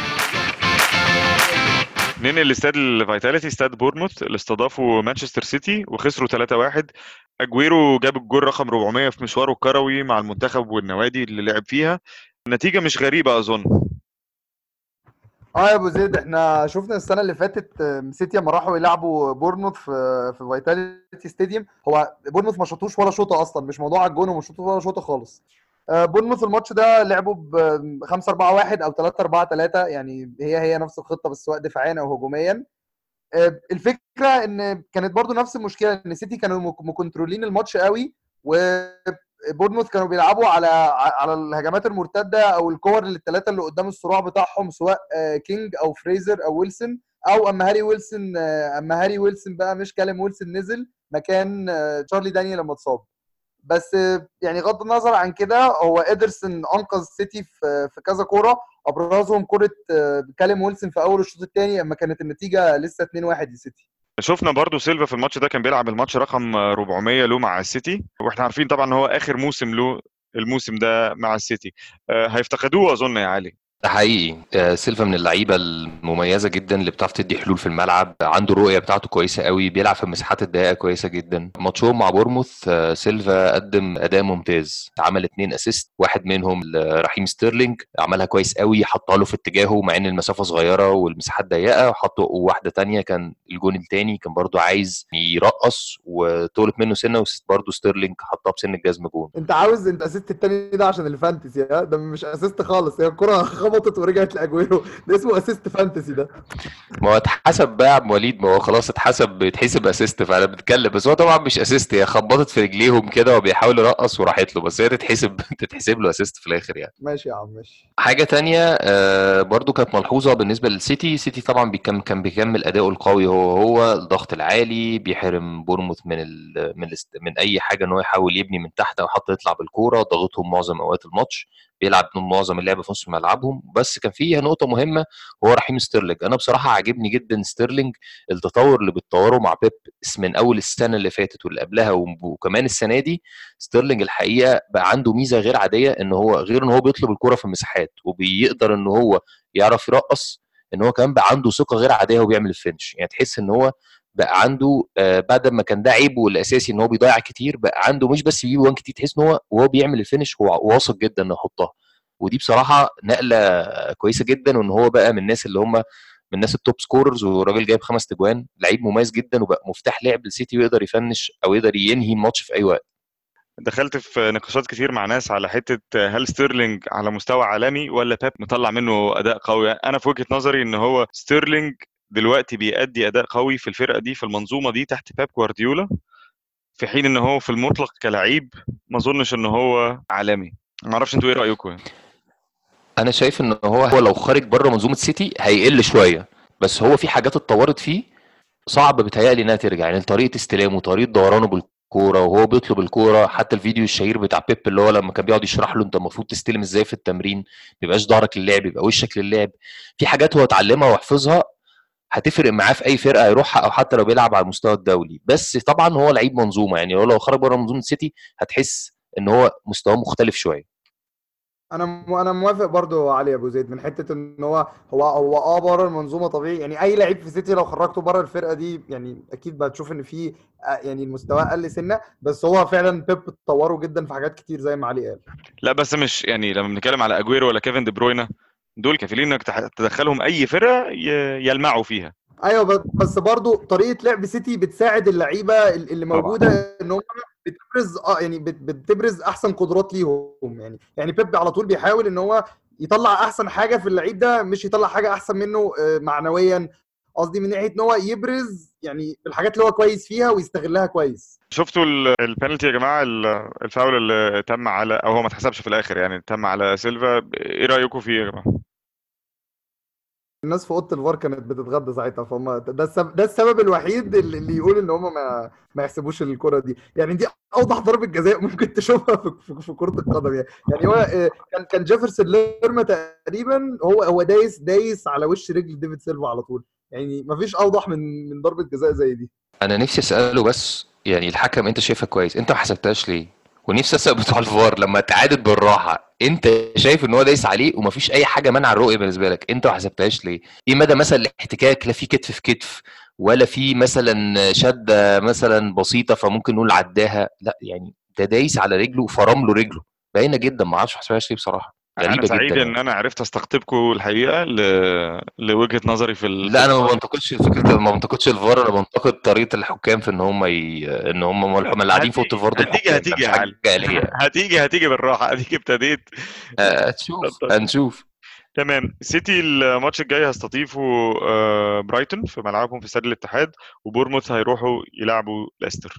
ننقل لاستاد الفيتاليتي استاد بورموث اللي استضافوا مانشستر سيتي وخسروا 3-1 اجويرو جاب الجول رقم 400 في مشواره الكروي مع المنتخب والنوادي اللي لعب فيها النتيجه مش غريبه اظن اه يا ابو زيد احنا شفنا السنه اللي فاتت آم، سيتي لما راحوا يلعبوا بورنموث في في فيتاليتي ستاديوم هو بورنموث ما شاطوش ولا شوطه اصلا مش موضوع على الجون وما شاطوش ولا شوطه خالص آه، بورنموث الماتش ده لعبوا ب 5 4 1 او 3 4 3 يعني هي هي نفس الخطه بس سواء دفاعيا او هجوميا آه، الفكره ان كانت برضو نفس المشكله ان سيتي كانوا مك- مكنترولين الماتش قوي وبورنموث كانوا بيلعبوا على على الهجمات المرتده او الكور اللي الثلاثه اللي قدام الصراع بتاعهم سواء آه، كينج او فريزر او ويلسون او اما هاري ويلسون آه، اما هاري ويلسون بقى مش كالم ويلسون نزل مكان آه، تشارلي دانيال لما اتصاب بس آه، يعني غض النظر عن كده هو ادرسون انقذ سيتي في في كذا كوره ابرزهم كره آه، كالم ويلسون في اول الشوط الثاني اما كانت النتيجه لسه 2-1 لسيتي شفنا برضو سيلفا في الماتش ده كان بيلعب الماتش رقم 400 له مع السيتي واحنا عارفين طبعا ان هو اخر موسم له الموسم ده مع السيتي آه، هيفتقدوه اظن يا علي ده حقيقي آه، سيلفا من اللعيبه المميزه جدا اللي بتعرف تدي حلول في الملعب عنده الرؤيه بتاعته كويسه قوي بيلعب في المساحات الضيقه كويسه جدا ماتشهم مع بورموث آه، سيلفا قدم اداء ممتاز عمل اتنين اسيست واحد منهم لرحيم ستيرلينج عملها كويس قوي حطها له في اتجاهه مع ان المسافه صغيره والمساحات ضيقه وحط واحده تانية كان الجون التاني كان برضو عايز يرقص وطولت منه سنه وبرضو ستيرلينج حطها بسن الجزم جون انت عاوز انت اسيست التاني ده عشان الفانتسي ها ده مش اسيست خالص هي الكره خبطت ورجعت لاجويرو ده اسمه اسيست فانتسي ده ما هو اتحسب بقى يا عم وليد ما هو خلاص اتحسب بيتحسب اسيست فانا بتكلم بس هو طبعا مش اسيست هي خبطت في رجليهم كده وبيحاول يرقص وراحت له بس هي تتحسب تتحسب له اسيست في الاخر يعني ماشي يا عم ماشي حاجه تانية آه، برضو كانت ملحوظه بالنسبه للسيتي سيتي طبعا بيكم كان بيكمل اداؤه القوي هو هو الضغط العالي بيحرم بورموث من ال من الاست من اي حاجه ان هو يحاول يبني من تحت او حتى يطلع بالكوره ضغطهم معظم اوقات الماتش بيلعب معظم اللعب في نص ملعبهم بس كان فيها نقطه مهمه هو رحيم ستيرلينج انا بصراحه عاجبني جدا ستيرلينج التطور اللي بتطوره مع بيب من اول السنه اللي فاتت واللي قبلها وكمان السنه دي ستيرلينج الحقيقه بقى عنده ميزه غير عاديه ان هو غير ان هو بيطلب الكوره في المساحات وبيقدر ان هو يعرف يرقص ان هو كمان بقى عنده ثقه غير عاديه وهو بيعمل الفينش يعني تحس ان هو بقى عنده آه بعد ما كان ده عيبه الاساسي ان هو بيضيع كتير بقى عنده مش بس بيجيب وان كتير تحس ان هو وهو بيعمل الفينش هو واثق جدا انه يحطها ودي بصراحه نقله كويسه جدا وان هو بقى من الناس اللي هم من الناس التوب سكوررز وراجل جايب خمس تجوان لعيب مميز جدا وبقى مفتاح لعب للسيتي ويقدر يفنش او يقدر ينهي الماتش في اي وقت دخلت في نقاشات كتير مع ناس على حته هل ستيرلينج على مستوى عالمي ولا بيب مطلع منه اداء قوي انا في وجهه نظري ان هو ستيرلينج دلوقتي بيأدي اداء قوي في الفرقه دي في المنظومه دي تحت بيب جوارديولا في حين ان هو في المطلق كلعيب ما اظنش ان هو عالمي ما اعرفش انتوا ايه رايكم يعني. انا شايف ان هو هو لو خارج بره منظومه سيتي هيقل شويه بس هو في حاجات اتطورت فيه صعب بتهيألي انها ترجع يعني طريقه استلامه طريقه دورانه بالكوره وهو بيطلب الكوره حتى الفيديو الشهير بتاع بيب اللي هو لما كان بيقعد يشرح له انت المفروض تستلم ازاي في التمرين ما يبقاش ظهرك للعب يبقى وشك للعب في حاجات هو اتعلمها وحفظها هتفرق معاه في اي فرقه هيروحها او حتى لو بيلعب على المستوى الدولي بس طبعا هو لعيب منظومه يعني هو لو خرج بره منظومه سيتي هتحس ان هو مستواه مختلف شويه انا م... انا موافق برضو علي ابو زيد من حته ان هو هو هو اه بره المنظومه طبيعي يعني اي لعيب في سيتي لو خرجته بره الفرقه دي يعني اكيد بتشوف ان في يعني المستوى قل سنه بس هو فعلا بيب اتطوروا جدا في حاجات كتير زي ما علي قال لا بس مش يعني لما بنتكلم على اجويرو ولا كيفن دي بروينا دول كفيلين انك تدخلهم اي فرقه يلمعوا فيها ايوه بس برضو طريقه لعب سيتي بتساعد اللعيبه اللي موجوده ان هم بتبرز اه يعني بتبرز احسن قدرات ليهم يعني يعني بيب على طول بيحاول ان هو يطلع احسن حاجه في اللعيب ده مش يطلع حاجه احسن منه معنويا قصدي من ناحيه ان هو يبرز يعني الحاجات اللي هو كويس فيها ويستغلها كويس شفتوا البنالتي يا جماعه الفاول اللي تم على او هو ما اتحسبش في الاخر يعني تم على سيلفا ايه رايكم فيه يا جماعه الناس في اوضه الفار كانت بتتغدى ساعتها فهم ده السبب ده السبب الوحيد اللي, اللي يقول ان هم ما ما يحسبوش الكره دي يعني دي اوضح ضربه جزاء ممكن تشوفها في, في, في كره القدم يعني يعني هو كان كان جيفرسون ليرما تقريبا هو هو دايس دايس على وش رجل ديفيد سيلفا على طول يعني ما فيش اوضح من من ضربه جزاء زي دي انا نفسي اساله بس يعني الحكم انت شايفها كويس انت ما حسبتهاش ليه ونفسي اسال بتوع الفار لما اتعادت بالراحه انت شايف ان هو دايس عليه ومفيش اي حاجه منع الرؤيه بالنسبه لك انت ما حسبتهاش ليه ايه مدى مثلا الاحتكاك لا في كتف في كتف ولا في مثلا شده مثلا بسيطه فممكن نقول عداها لا يعني ده دايس على رجله وفرم له رجله باينه جدا ما اعرفش حسبهاش ليه بصراحه غريبة انا سعيد جدا ان انا عرفت استقطبكم الحقيقه ل... لوجهه نظري في ال... لا انا ما بنتقدش فكره ما بنتقدش الفار انا بنتقد طريقه الحكام في ان هم ي... ان هم هم اللي قاعدين في اوضه الفار دول هتيجي هتيجي يا علي هتيجي هتيجي بالراحه اديك ابتديت هتشوف هنشوف تمام سيتي الماتش الجاي هيستضيفوا برايتون في ملعبهم في استاد الاتحاد وبورموث هيروحوا يلعبوا ليستر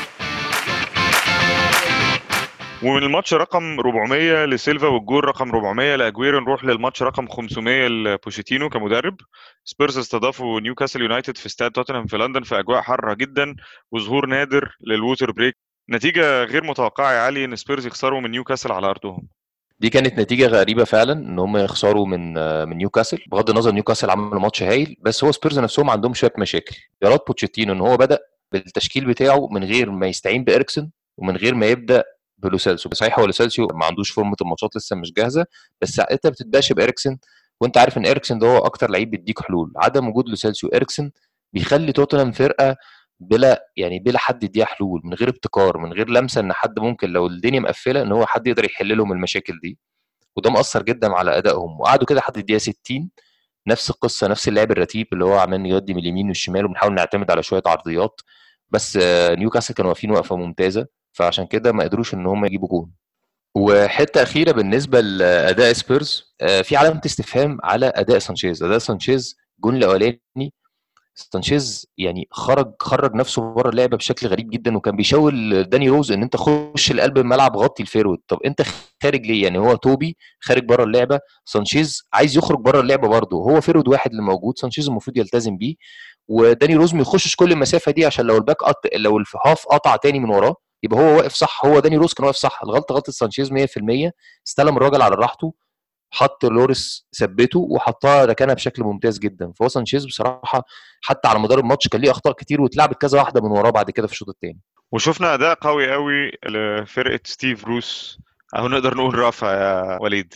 ومن الماتش رقم 400 لسيلفا والجول رقم 400 لاجويرو نروح للماتش رقم 500 لبوشيتينو كمدرب سبيرز استضافوا نيوكاسل يونايتد في استاد توتنهام في لندن في اجواء حاره جدا وظهور نادر للووتر بريك نتيجه غير متوقعه يا علي ان سبيرز يخسروا من نيوكاسل على ارضهم دي كانت نتيجة غريبة فعلا ان هم يخسروا من من نيوكاسل بغض النظر نيوكاسل عملوا ماتش هايل بس هو سبيرز نفسهم عندهم شوية مشاكل يارات بوتشيتينو ان هو بدأ بالتشكيل بتاعه من غير ما يستعين بإريكسون ومن غير ما يبدأ بلوسيلسو صحيح هو لوسيلسو ما عندوش فورمه الماتشات لسه مش جاهزه بس انت بتتباشى باريكسن وانت عارف ان اريكسن ده هو اكتر لعيب بيديك حلول عدم وجود لوسيلسو واريكسن بيخلي توتنهام فرقه بلا يعني بلا حد يديها حلول من غير ابتكار من غير لمسه ان حد ممكن لو الدنيا مقفله ان هو حد يقدر يحل لهم المشاكل دي وده مأثر جدا على ادائهم وقعدوا كده لحد الدقيقه 60 نفس القصه نفس اللعب الرتيب اللي هو عمال يودي من اليمين والشمال وبنحاول نعتمد على شويه عرضيات بس نيوكاسل كانوا واقفين وقفه ممتازه فعشان كده ما قدروش ان هم يجيبوا جون وحته اخيره بالنسبه لاداء سبيرز في علامه استفهام على اداء سانشيز اداء سانشيز الجون الاولاني سانشيز يعني خرج خرج نفسه بره اللعبه بشكل غريب جدا وكان بيشاور داني روز ان انت خش لقلب الملعب غطي الفيرود طب انت خارج ليه يعني هو توبي خارج بره اللعبه سانشيز عايز يخرج بره اللعبه برده هو فيرود واحد اللي موجود سانشيز المفروض يلتزم بيه وداني روز ما يخشش كل المسافه دي عشان لو الباك قط... لو الهاف قطع تاني من وراه يبقى هو واقف صح هو داني روز كان واقف صح الغلطه غلطه سانشيز 100% استلم الراجل على راحته حط لوريس ثبته وحطها ركنها بشكل ممتاز جدا فهو سانشيز بصراحه حتى على مدار الماتش كان ليه اخطاء كتير واتلعبت كذا واحده من وراه بعد كده في الشوط الثاني وشفنا اداء قوي قوي لفرقه ستيف روس او نقدر نقول رافع يا وليد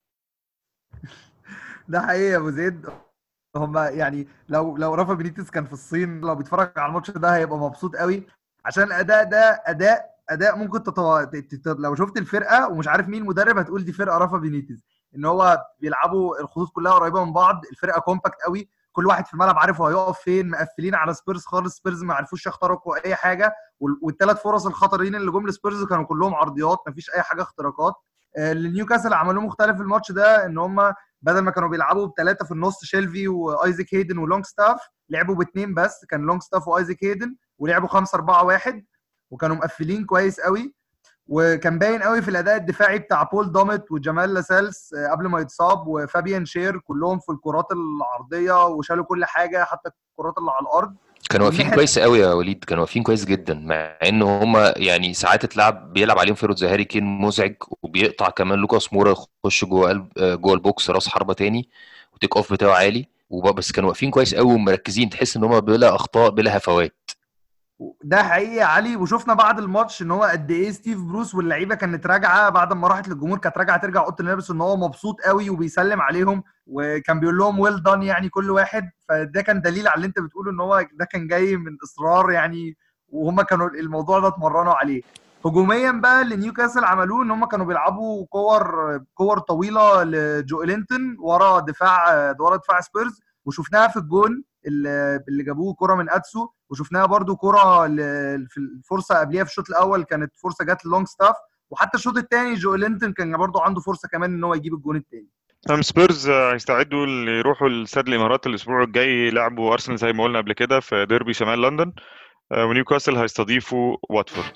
ده حقيقي يا ابو زيد هم يعني لو لو رافا بينيتس كان في الصين لو بيتفرج على الماتش ده هيبقى مبسوط قوي عشان الاداء ده اداء اداء ممكن تطو... لو شفت الفرقه ومش عارف مين المدرب هتقول دي فرقه رافا بينيتس ان هو بيلعبوا الخطوط كلها قريبه من بعض الفرقه كومباكت قوي كل واحد في الملعب عارف هو هيقف فين مقفلين على سبيرز خالص سبيرز ما عرفوش يخترقوا اي حاجه والثلاث فرص الخطرين اللي جم لسبيرز كانوا كلهم عرضيات ما فيش اي حاجه اختراقات اللي نيوكاسل عملوه مختلف في الماتش ده ان هم بدل ما كانوا بيلعبوا بثلاثه في النص شيلفي وايزيك هيدن ولونج ستاف لعبوا باثنين بس كان لونج ستاف وايزيك هيدن ولعبوا 5 4 1 وكانوا مقفلين كويس قوي وكان باين قوي في الاداء الدفاعي بتاع بول دوميت وجمال لاسالس قبل ما يتصاب وفابيان شير كلهم في الكرات العرضيه وشالوا كل حاجه حتى الكرات اللي على الارض كانوا واقفين كويس قوي يا وليد كانوا واقفين كويس جدا مع ان هم يعني ساعات اتلعب بيلعب عليهم فيرود زي هاري كين مزعج وبيقطع كمان لوكاس مورا يخش جوه قلب جوه البوكس راس حربه تاني وتيك اوف بتاعه عالي بس كانوا واقفين كويس قوي ومركزين تحس ان هم بلا اخطاء بلا هفوات ده حقيقي يا علي وشفنا بعد الماتش ان هو قد ايه ستيف بروس واللعيبه كانت راجعه بعد ما راحت للجمهور كانت راجعه ترجع اوضه الملابس ان هو مبسوط قوي وبيسلم عليهم وكان بيقول لهم ويل دان يعني كل واحد فده كان دليل على اللي انت بتقوله ان هو ده كان جاي من اصرار يعني وهم كانوا الموضوع ده اتمرنوا عليه هجوميا بقى اللي نيوكاسل عملوه ان هم كانوا بيلعبوا كور كور طويله لجويلينتون ورا دفاع ورا دفاع سبيرز وشفناها في الجون اللي جابوه كره من اتسو وشفناها برده كره في الفرصه قبليها في الشوط الاول كانت فرصه جت لونج ستاف وحتى الشوط الثاني جو لينتون كان برده عنده فرصه كمان ان هو يجيب الجون الثاني تمام سبيرز هيستعدوا يروحوا لاستاد الامارات الاسبوع الجاي يلعبوا ارسنال زي ما قلنا قبل كده في ديربي شمال لندن ونيوكاسل هيستضيفوا واتفورد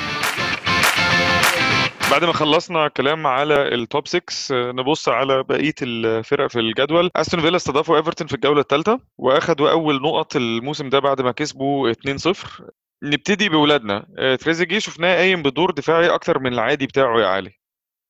بعد ما خلصنا كلام على التوب 6 نبص على بقيه الفرق في الجدول استون فيلا استضافوا ايفرتون في الجوله الثالثه واخدوا اول نقط الموسم ده بعد ما كسبوا 2-0 نبتدي بولادنا تريزيجيه شفناه قايم بدور دفاعي اكتر من العادي بتاعه يا علي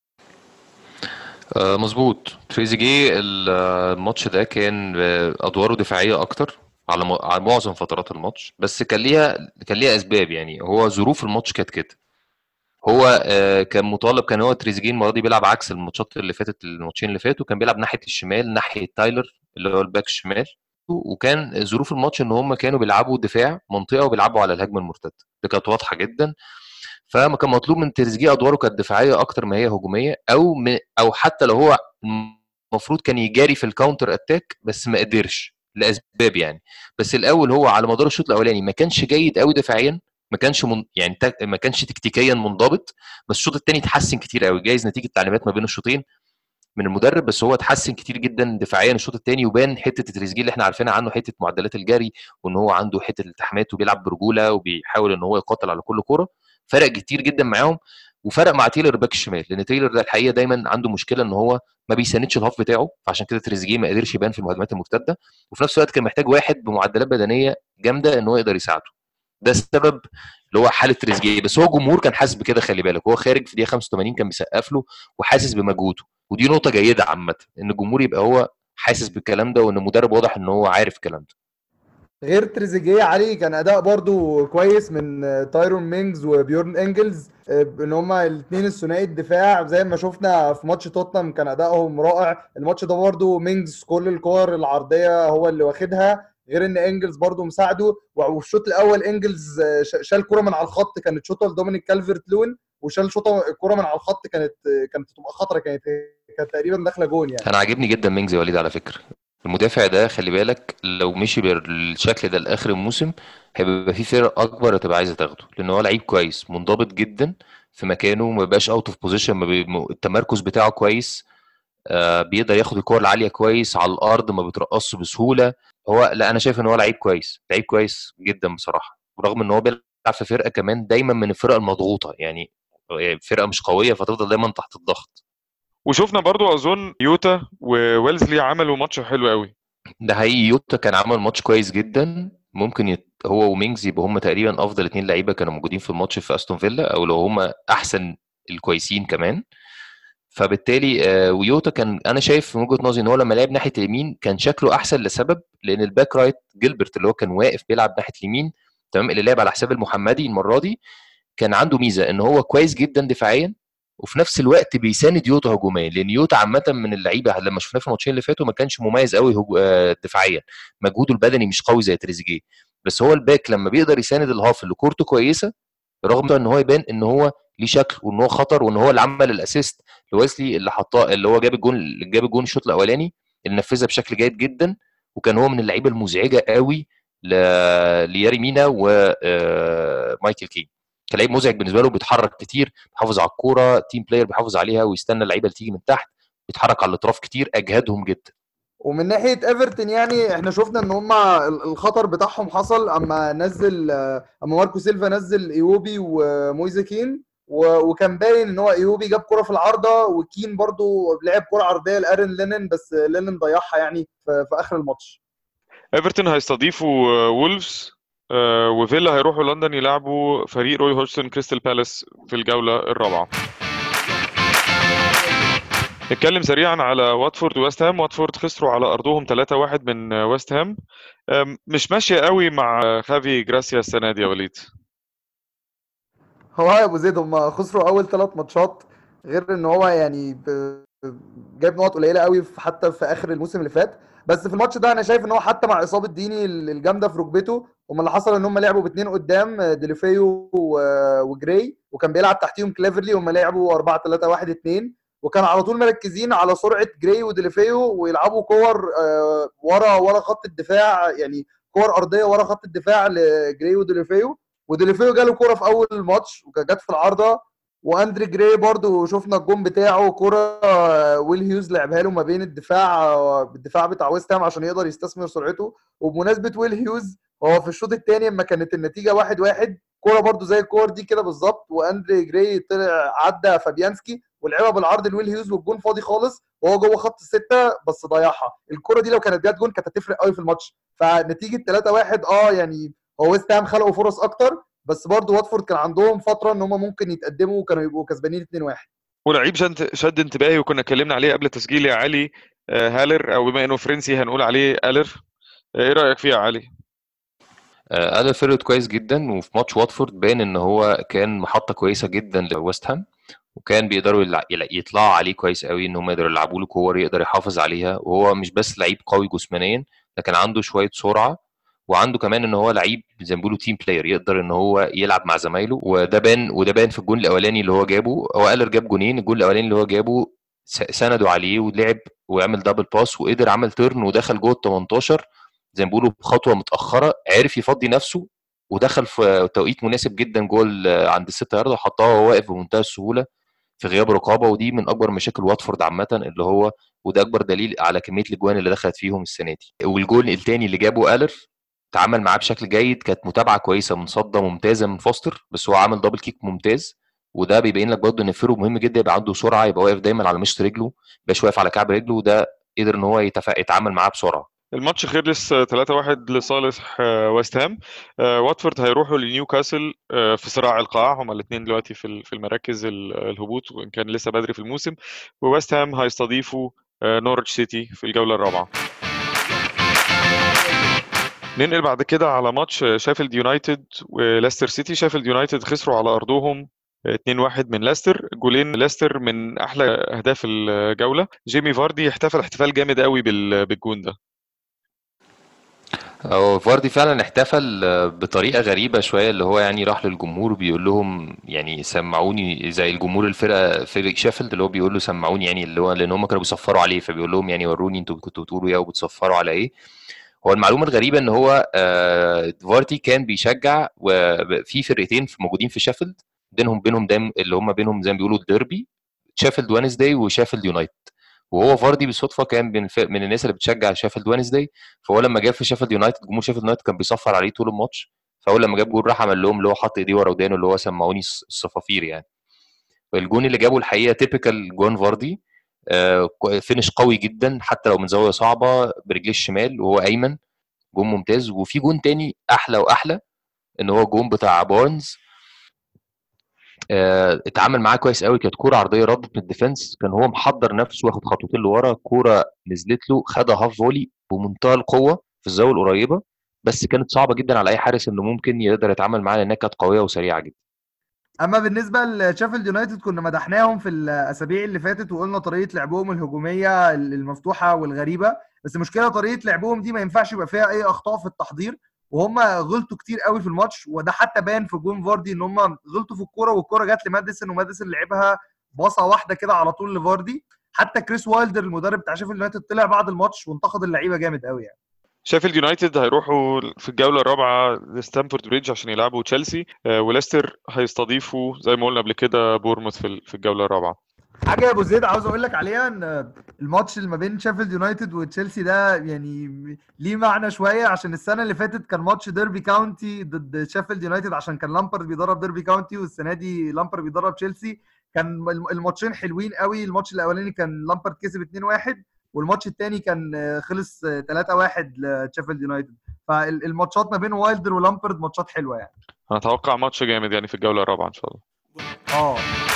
آه مظبوط تريزيجيه الماتش ده كان ادواره دفاعيه اكتر على على معظم فترات الماتش بس كان ليها كان ليها اسباب يعني هو ظروف الماتش كانت كده هو كان مطالب كان هو تريزيجيه المره دي بيلعب عكس الماتشات اللي فاتت الماتشين اللي فاتوا كان بيلعب ناحيه الشمال ناحيه تايلر اللي هو الباك الشمال وكان ظروف الماتش ان هم كانوا بيلعبوا دفاع منطقه وبيلعبوا على الهجمه المرتده دي كانت واضحه جدا فما كان مطلوب من تريزيجيه ادواره كانت دفاعيه اكتر ما هي هجوميه او م... او حتى لو هو المفروض كان يجاري في الكاونتر اتاك بس ما قدرش لاسباب يعني بس الاول هو على مدار الشوط الاولاني ما كانش جيد قوي دفاعيا ما كانش من يعني تك... ما كانش تكتيكيا منضبط بس الشوط الثاني اتحسن كتير قوي جايز نتيجه تعليمات ما بين الشوطين من المدرب بس هو اتحسن كتير جدا دفاعيا الشوط الثاني وبان حته تريزيجيه اللي احنا عارفينها عنه حته معدلات الجري وان هو عنده حته الالتحامات وبيلعب برجوله وبيحاول ان هو يقاتل على كل كوره فرق كتير جدا معاهم وفرق مع تايلر باك الشمال لان تايلر ده الحقيقه دايما عنده مشكله ان هو ما بيساندش الهاف بتاعه فعشان كده تريزيجيه ما قدرش يبان في المهاجمات المرتده وفي نفس الوقت كان محتاج واحد بمعدلات بدنيه جامده ان هو يقدر يساعده ده السبب اللي هو حاله تريزيجيه بس هو الجمهور كان حاسس بكده خلي بالك هو خارج في دقيقه 85 كان بيسقف له وحاسس بمجهوده ودي نقطه جيده عامه ان الجمهور يبقى هو حاسس بالكلام ده وان المدرب واضح ان هو عارف الكلام ده غير تريزيجيه علي كان اداء برضو كويس من تايرون مينجز وبيورن انجلز ان هما الاثنين الثنائي الدفاع زي ما شفنا في ماتش توتنهام كان ادائهم رائع الماتش ده برضو مينجز كل الكور العرضيه هو اللي واخدها غير ان انجلز برضو مساعده والشوط الاول انجلز شال كرة من على الخط كانت شوطه لدومينيك كالفرت لون وشال شوطه الكرة من على الخط كانت كانت تبقى خطره كانت كانت تقريبا داخله جون يعني انا عاجبني جدا مينجز يا وليد على فكره المدافع ده خلي بالك لو مشي بالشكل ده لاخر الموسم هيبقى في فرق اكبر هتبقى عايزه تاخده لان هو لعيب كويس منضبط جدا في مكانه ما بيبقاش اوت اوف بوزيشن التمركز بتاعه كويس آه بيقدر ياخد الكور العاليه كويس على الارض ما بيترقصش بسهوله هو لا انا شايف ان هو لعيب كويس لعيب كويس جدا بصراحه برغم ان هو بيلعب في فرقه كمان دايما من الفرق المضغوطه يعني فرقه مش قويه فتفضل دايما تحت الضغط وشفنا برضو اظن يوتا وويلزلي عملوا ماتش حلو قوي ده حقيقي يوتا كان عمل ماتش كويس جدا ممكن يت... هو ومينجز يبقوا هم تقريبا افضل اتنين لعيبه كانوا موجودين في الماتش في استون فيلا او لو هم احسن الكويسين كمان فبالتالي آه ويوتا كان انا شايف من وجهه نظري ان هو لما لعب ناحيه اليمين كان شكله احسن لسبب لان الباك رايت جيلبرت اللي هو كان واقف بيلعب ناحيه اليمين تمام اللي لعب على حساب المحمدي المره دي كان عنده ميزه ان هو كويس جدا دفاعيا وفي نفس الوقت بيساند يوتا هجوميا لان يوتا عامه من اللعيبه لما شفناه في الماتشين اللي فاتوا ما كانش مميز قوي هجو... دفاعيا مجهوده البدني مش قوي زي تريزيجيه بس هو الباك لما بيقدر يساند الهاف اللي كورته كويسه رغم ان هو يبان ان هو ليه شكل وان هو خطر وان هو اللي عمل الاسيست لويسلي اللي حطاه اللي هو جاب الجون اللي جاب الجون الشوط الاولاني اللي نفذها بشكل جيد جدا وكان هو من اللعيبه المزعجه قوي ل... لياري مينا ومايكل كين كان لعيب مزعج بالنسبه له بيتحرك كتير بيحافظ على الكوره تيم بلاير بيحافظ عليها ويستنى اللعيبه اللي تيجي من تحت بيتحرك على الاطراف كتير اجهدهم جدا ومن ناحيه ايفرتون يعني احنا شفنا ان هم الخطر بتاعهم حصل اما نزل اما ماركو سيلفا نزل ايوبي ومويزا كين وكان باين ان هو ايوبي جاب كره في العارضه وكين برضو لعب كره عرضيه لارن لينن بس لينن ضيعها يعني في, في اخر الماتش ايفرتون هيستضيفوا وولفز وفيلا هيروحوا لندن يلعبوا فريق روي هودجسون كريستال بالاس في الجوله الرابعه نتكلم سريعا على واتفورد وويست هام واتفورد خسروا على ارضهم 3-1 من ويست هام مش ماشيه قوي مع خافي جراسيا السنه دي يا وليد هو يا ابو زيد هم خسروا اول ثلاث ماتشات غير ان هو يعني جايب نقط قليله قوي حتى في اخر الموسم اللي فات بس في الماتش ده انا شايف ان هو حتى مع اصابه ديني الجامده في ركبته هم اللي حصل ان هم لعبوا باثنين قدام ديليفيو وجراي وكان بيلعب تحتيهم كليفرلي هم لعبوا 4 3 1 2 وكان على طول مركزين على سرعه جراي وديليفيو ويلعبوا كور ورا ورا خط الدفاع يعني كور ارضيه ورا خط الدفاع لجراي وديليفيو وديليفيو جاله كوره في اول الماتش وكانت جت في العارضه واندري جراي برضو شفنا الجون بتاعه كرة ويل هيوز لعبها له ما بين الدفاع الدفاع بتاع ويست هام عشان يقدر يستثمر سرعته وبمناسبه ويل هيوز هو في الشوط الثاني لما كانت النتيجه واحد واحد كوره برضو زي الكور دي كده بالظبط واندري جراي طلع عدى فابيانسكي ولعبها بالعرض لويل هيوز والجون فاضي خالص وهو جوه خط السته بس ضيعها الكوره دي لو كانت جت جون كانت هتفرق قوي في الماتش فنتيجه 3 1 اه يعني هو ويست هام خلقوا فرص اكتر بس برضه واتفورد كان عندهم فتره ان هم ممكن يتقدموا وكانوا يبقوا كسبانين 2-1 ولعيب شد شد انتباهي وكنا اتكلمنا عليه قبل التسجيل يا علي هالر او بما انه فرنسي هنقول عليه الر ايه رايك فيه يا علي؟ الر فرد كويس جدا وفي ماتش واتفورد باين ان هو كان محطه كويسه جدا لويست هام وكان بيقدروا يطلعوا عليه كويس قوي ان هم يقدروا يلعبوا له كور يقدر يحافظ عليها وهو مش بس لعيب قوي جسمانيا لكن عنده شويه سرعه وعنده كمان ان هو لعيب زي ما بيقولوا تيم بلاير يقدر ان هو يلعب مع زمايله وده بان وده بان في الجون الاولاني اللي هو جابه هو قالر جاب جونين الجون الاولاني اللي هو جابه سندوا عليه ولعب وعمل دبل باس وقدر عمل تيرن ودخل جوه ال 18 زي ما بيقولوا بخطوه متاخره عرف يفضي نفسه ودخل في توقيت مناسب جدا جوه عند الست يارده وحطها وهو واقف بمنتهى السهوله في غياب رقابه ودي من اكبر مشاكل واتفورد عامه اللي هو وده اكبر دليل على كميه الاجوان اللي دخلت فيهم السنه دي والجول الثاني اللي جابه الر تعامل معاه بشكل جيد كانت متابعه كويسه من صده ممتازه من فوستر بس هو عامل دبل كيك ممتاز وده بيبين لك برضه ان فيرو مهم جدا يبقى عنده سرعه يبقى واقف دايما على مشط رجله مش واقف على كعب رجله وده قدر ان هو يتفق يتعامل معاه بسرعه الماتش خلص 3-1 لصالح ويست هام واتفورد هيروحوا لنيوكاسل في صراع القاع هما الاثنين دلوقتي في في المراكز الهبوط وان كان لسه بدري في الموسم وويست هام هيستضيفوا نورتش سيتي في الجوله الرابعه ننقل بعد كده على ماتش شيفيلد يونايتد وليستر سيتي شيفيلد يونايتد خسروا على ارضهم 2-1 من ليستر جولين ليستر من احلى اهداف الجوله جيمي فاردي احتفل احتفال جامد قوي بال- بالجون ده هو فاردي فعلا احتفل آه، بطريقة غريبة شوية اللي هو يعني راح للجمهور بيقول لهم يعني سمعوني زي الجمهور الفرقة فريق شيفيلد اللي هو بيقول له سمعوني يعني اللي هو لأن هم كانوا بيصفروا عليه فبيقول لهم يعني وروني انتوا كنتوا بتقولوا ايه وبتصفروا على ايه هو المعلومة الغريبة ان هو آه، فاردي كان بيشجع وفي فرقتين في- موجودين في شيفيلد بينهم بينهم دايما اللي هم بينهم زي ما بيقولوا الديربي شيفيلد وينزداي وشيفيلد يونايتد وهو فاردي بالصدفه كان من الف- من الناس اللي بتشجع شيفيلد وينزداي فهو لما جاب في شيفيلد يونايتد جمهور شيفيلد يونايتد كان بيصفر عليه طول الماتش فاول لما جاب جول راح عمل لهم اللي هو حط ايديه ورا ودانه اللي هو سمعوني الص- الصفافير يعني الجون اللي جابه الحقيقه تيبيكال جون فاردي آه، كو- فينش قوي جدا حتى لو من زاويه صعبه برجليه الشمال وهو ايمن جون ممتاز وفي جون تاني احلى واحلى ان هو جون بتاع بارنز آه، اتعامل معاه كويس قوي كانت كوره عرضيه ردت من الديفنس كان هو محضر نفسه واخد خطوتين لورا كوره نزلت له خدها هاف فولي بمنتهى القوه في الزاويه القريبه بس كانت صعبه جدا على اي حارس انه ممكن يقدر يتعامل معاها لانها كانت قويه وسريعه جدا اما بالنسبه لشيفيلد يونايتد كنا مدحناهم في الاسابيع اللي فاتت وقلنا طريقه لعبهم الهجوميه المفتوحه والغريبه بس المشكله طريقه لعبهم دي ما ينفعش يبقى فيها اي اخطاء في التحضير وهم غلطوا كتير قوي في الماتش وده حتى بان في جون فاردي ان هم غلطوا في الكوره والكوره جت لماديسون وماديسون لعبها باصه واحده كده على طول لفاردي حتى كريس وايلدر المدرب بتاع شيفيلد يونايتد طلع بعد الماتش وانتقد اللعيبه جامد قوي يعني شيفيلد يونايتد هيروحوا في الجوله الرابعه لستامفورد بريدج عشان يلعبوا تشيلسي آه، وليستر هيستضيفوا زي ما قلنا قبل كده بورموث في ال- في الجوله الرابعه حاجه يا ابو زيد عاوز اقول لك عليها ان الماتش اللي ما بين شيفيلد يونايتد وتشيلسي ده يعني ليه معنى شويه عشان السنه اللي فاتت كان ماتش ديربي كاونتي ضد شيفيلد يونايتد عشان كان لامبرد بيدرب ديربي كاونتي والسنه دي لامبرد بيدرب تشيلسي كان الم- الماتشين حلوين قوي الماتش الاولاني كان لامبرد كسب 2-1 والماتش الثاني كان آه، خلص آه، 3-1 لشيفيلد يونايتد فالماتشات ما بين وايلدر ولامبرد ماتشات حلوه يعني هنتوقع ماتش جامد يعني في الجوله الرابعه ان شاء الله اه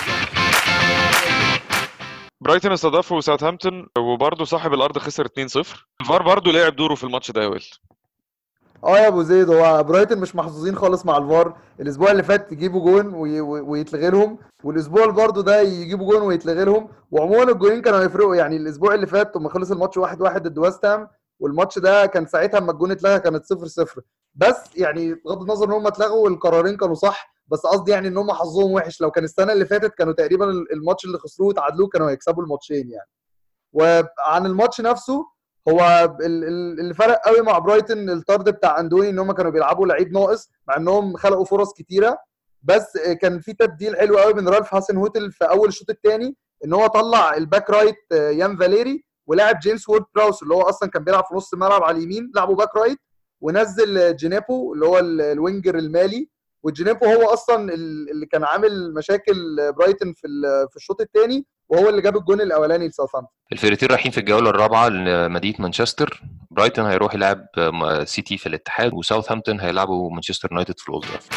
برايتون استضافوا ساوثهامبتون وبرضه صاحب الارض خسر 2-0 الفار برضه لعب دوره في الماتش ده يا ويل اه يا ابو زيد هو برايتون مش محظوظين خالص مع الفار الاسبوع اللي فات يجيبوا جون وي- وي- ويتلغي لهم والاسبوع اللي برضه ده يجيبوا جون ويتلغي لهم وعموما الجولين كانوا هيفرقوا يعني الاسبوع اللي فات لما خلص الماتش 1-1 ضد ويست هام والماتش ده كان ساعتها اما الجون اتلغى كانت 0-0 بس يعني بغض النظر ان هم اتلغوا القرارين كانوا صح بس قصدي يعني ان هم حظهم وحش لو كان السنه اللي فاتت كانوا تقريبا الماتش اللي خسروه وتعادلوه كانوا هيكسبوا الماتشين يعني وعن الماتش نفسه هو ال- ال- اللي فرق قوي مع برايتون الطرد بتاع اندوني ان هم كانوا بيلعبوا لعيب ناقص مع انهم خلقوا فرص كتيره بس كان في تبديل حلو قوي من رالف هاسن هوتل في اول الشوط الثاني ان هو طلع الباك رايت يان فاليري ولعب جيمس وورد براوس اللي هو اصلا كان بيلعب في نص الملعب على اليمين لعبه باك رايت ونزل جينيبو اللي هو ال- الوينجر المالي وجينيبو هو اصلا ال- اللي كان عامل مشاكل برايتون في ال- في الشوط الثاني وهو اللي جاب الجون الاولاني لساوثهامبتون الفرقتين رايحين في الجوله الرابعه لمدينه مانشستر برايتون هيروح يلعب آه، سيتي في الاتحاد وساوثهامبتون هيلعبوا مانشستر يونايتد في الاولد ترافورد.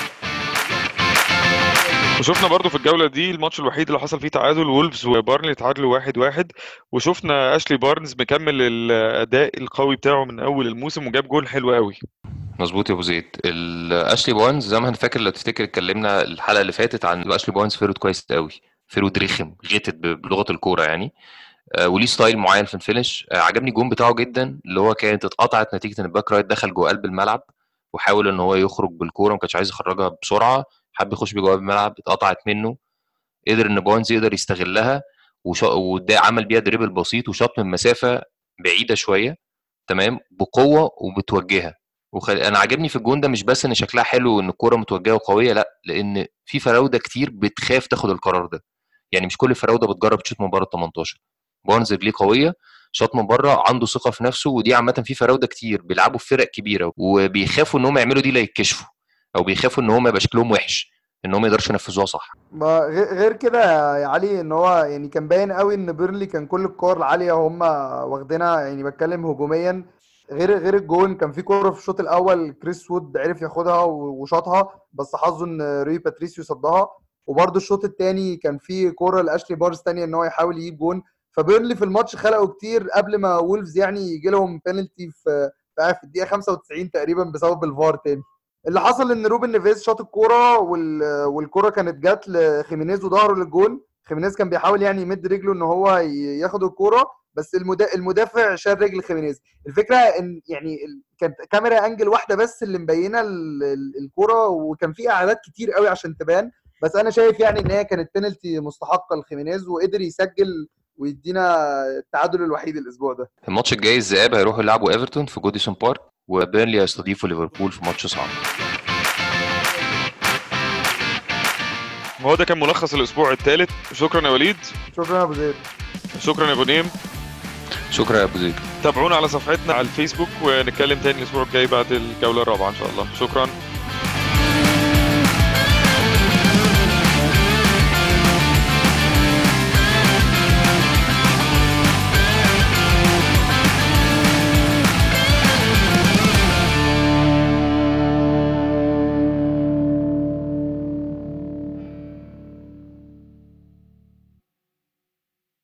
وشفنا برضو في الجولة دي الماتش الوحيد اللي حصل فيه تعادل وولفز وبارنلي اتعادلوا واحد واحد وشفنا اشلي بارنز مكمل الاداء القوي بتاعه من اول الموسم وجاب جول حلو قوي مظبوط يا ابو زيد ال- اشلي بارنز زي ما انا فاكر لو تفتكر اتكلمنا الحلقه اللي فاتت عن اشلي بارنز فيرود كويس قوي فيرود رخم غتت ب- بلغه الكوره يعني آه، وليه ستايل معين في الفينش آه، عجبني الجون بتاعه جدا اللي هو كانت اتقطعت نتيجه ان الباك رايت دخل جوه قلب الملعب وحاول ان هو يخرج بالكوره ما كانش عايز يخرجها بسرعه حب يخش بيه جوه قلب الملعب اتقطعت منه قدر ان بارنز يقدر يستغلها وشا... وده عمل بيها دريبل بسيط وشاط من مسافه بعيده شويه تمام بقوه وبتوجهها وخل... انا عاجبني في الجون ده مش بس ان شكلها حلو وان الكوره متوجهه وقويه لا لان في فراوده كتير بتخاف تاخد القرار ده يعني مش كل الفراوده بتجرب تشوط من بره ال 18 بارنز رجليه قويه شاط من بره عنده ثقه في نفسه ودي عامه في فراوده كتير بيلعبوا في فرق كبيره وبيخافوا ان هم يعملوا دي لا يتكشفوا او بيخافوا ان هم يبقى شكلهم وحش ان هم ما يقدرش ينفذوها صح ما غير غير كده يا علي ان هو يعني كان باين قوي ان بيرلي كان كل الكور العاليه هم واخدينها يعني بتكلم هجوميا غير غير الجون كان في كوره في الشوط الاول كريس وود عرف ياخدها و- وشاطها بس حظه ان روي باتريسيو صدها وبرده الشوط الثاني كان في كوره لاشلي بارز ثانيه ان هو يحاول يجيب جون فبيرلي في الماتش خلقوا كتير قبل ما وولفز يعني يجي لهم بينالتي في بقى في الدقيقه 95 تقريبا بسبب الفار تاني اللي حصل ان روبن نيفيز شاط الكوره وال... والكوره كانت جت لخيمينيز وظهره للجون خيمينيز كان بيحاول يعني يمد رجله ان هو ي- ياخد الكوره بس المدا... المدافع شال رجل خيمينيز الفكره ان يعني ال- كانت كاميرا انجل واحده بس اللي مبينه ال- ال- الكوره وكان في اعادات كتير قوي عشان تبان بس انا شايف يعني ان هي كانت بينالتي مستحقه لخيمينيز وقدر يسجل ويدينا التعادل الوحيد الاسبوع ده الماتش الجاي الذهاب هيروحوا يلعبوا ايفرتون في جوديسون بارك وبيرنلي هيستضيفوا ليفربول في ماتش صعب وهو ده كان ملخص الاسبوع الثالث شكرا يا وليد شكرا يا ابو زيد شكرا يا غنيم شكرا يا ابو زيد تابعونا على صفحتنا على الفيسبوك ونتكلم تاني الاسبوع الجاي بعد الجوله الرابعه ان شاء الله شكرا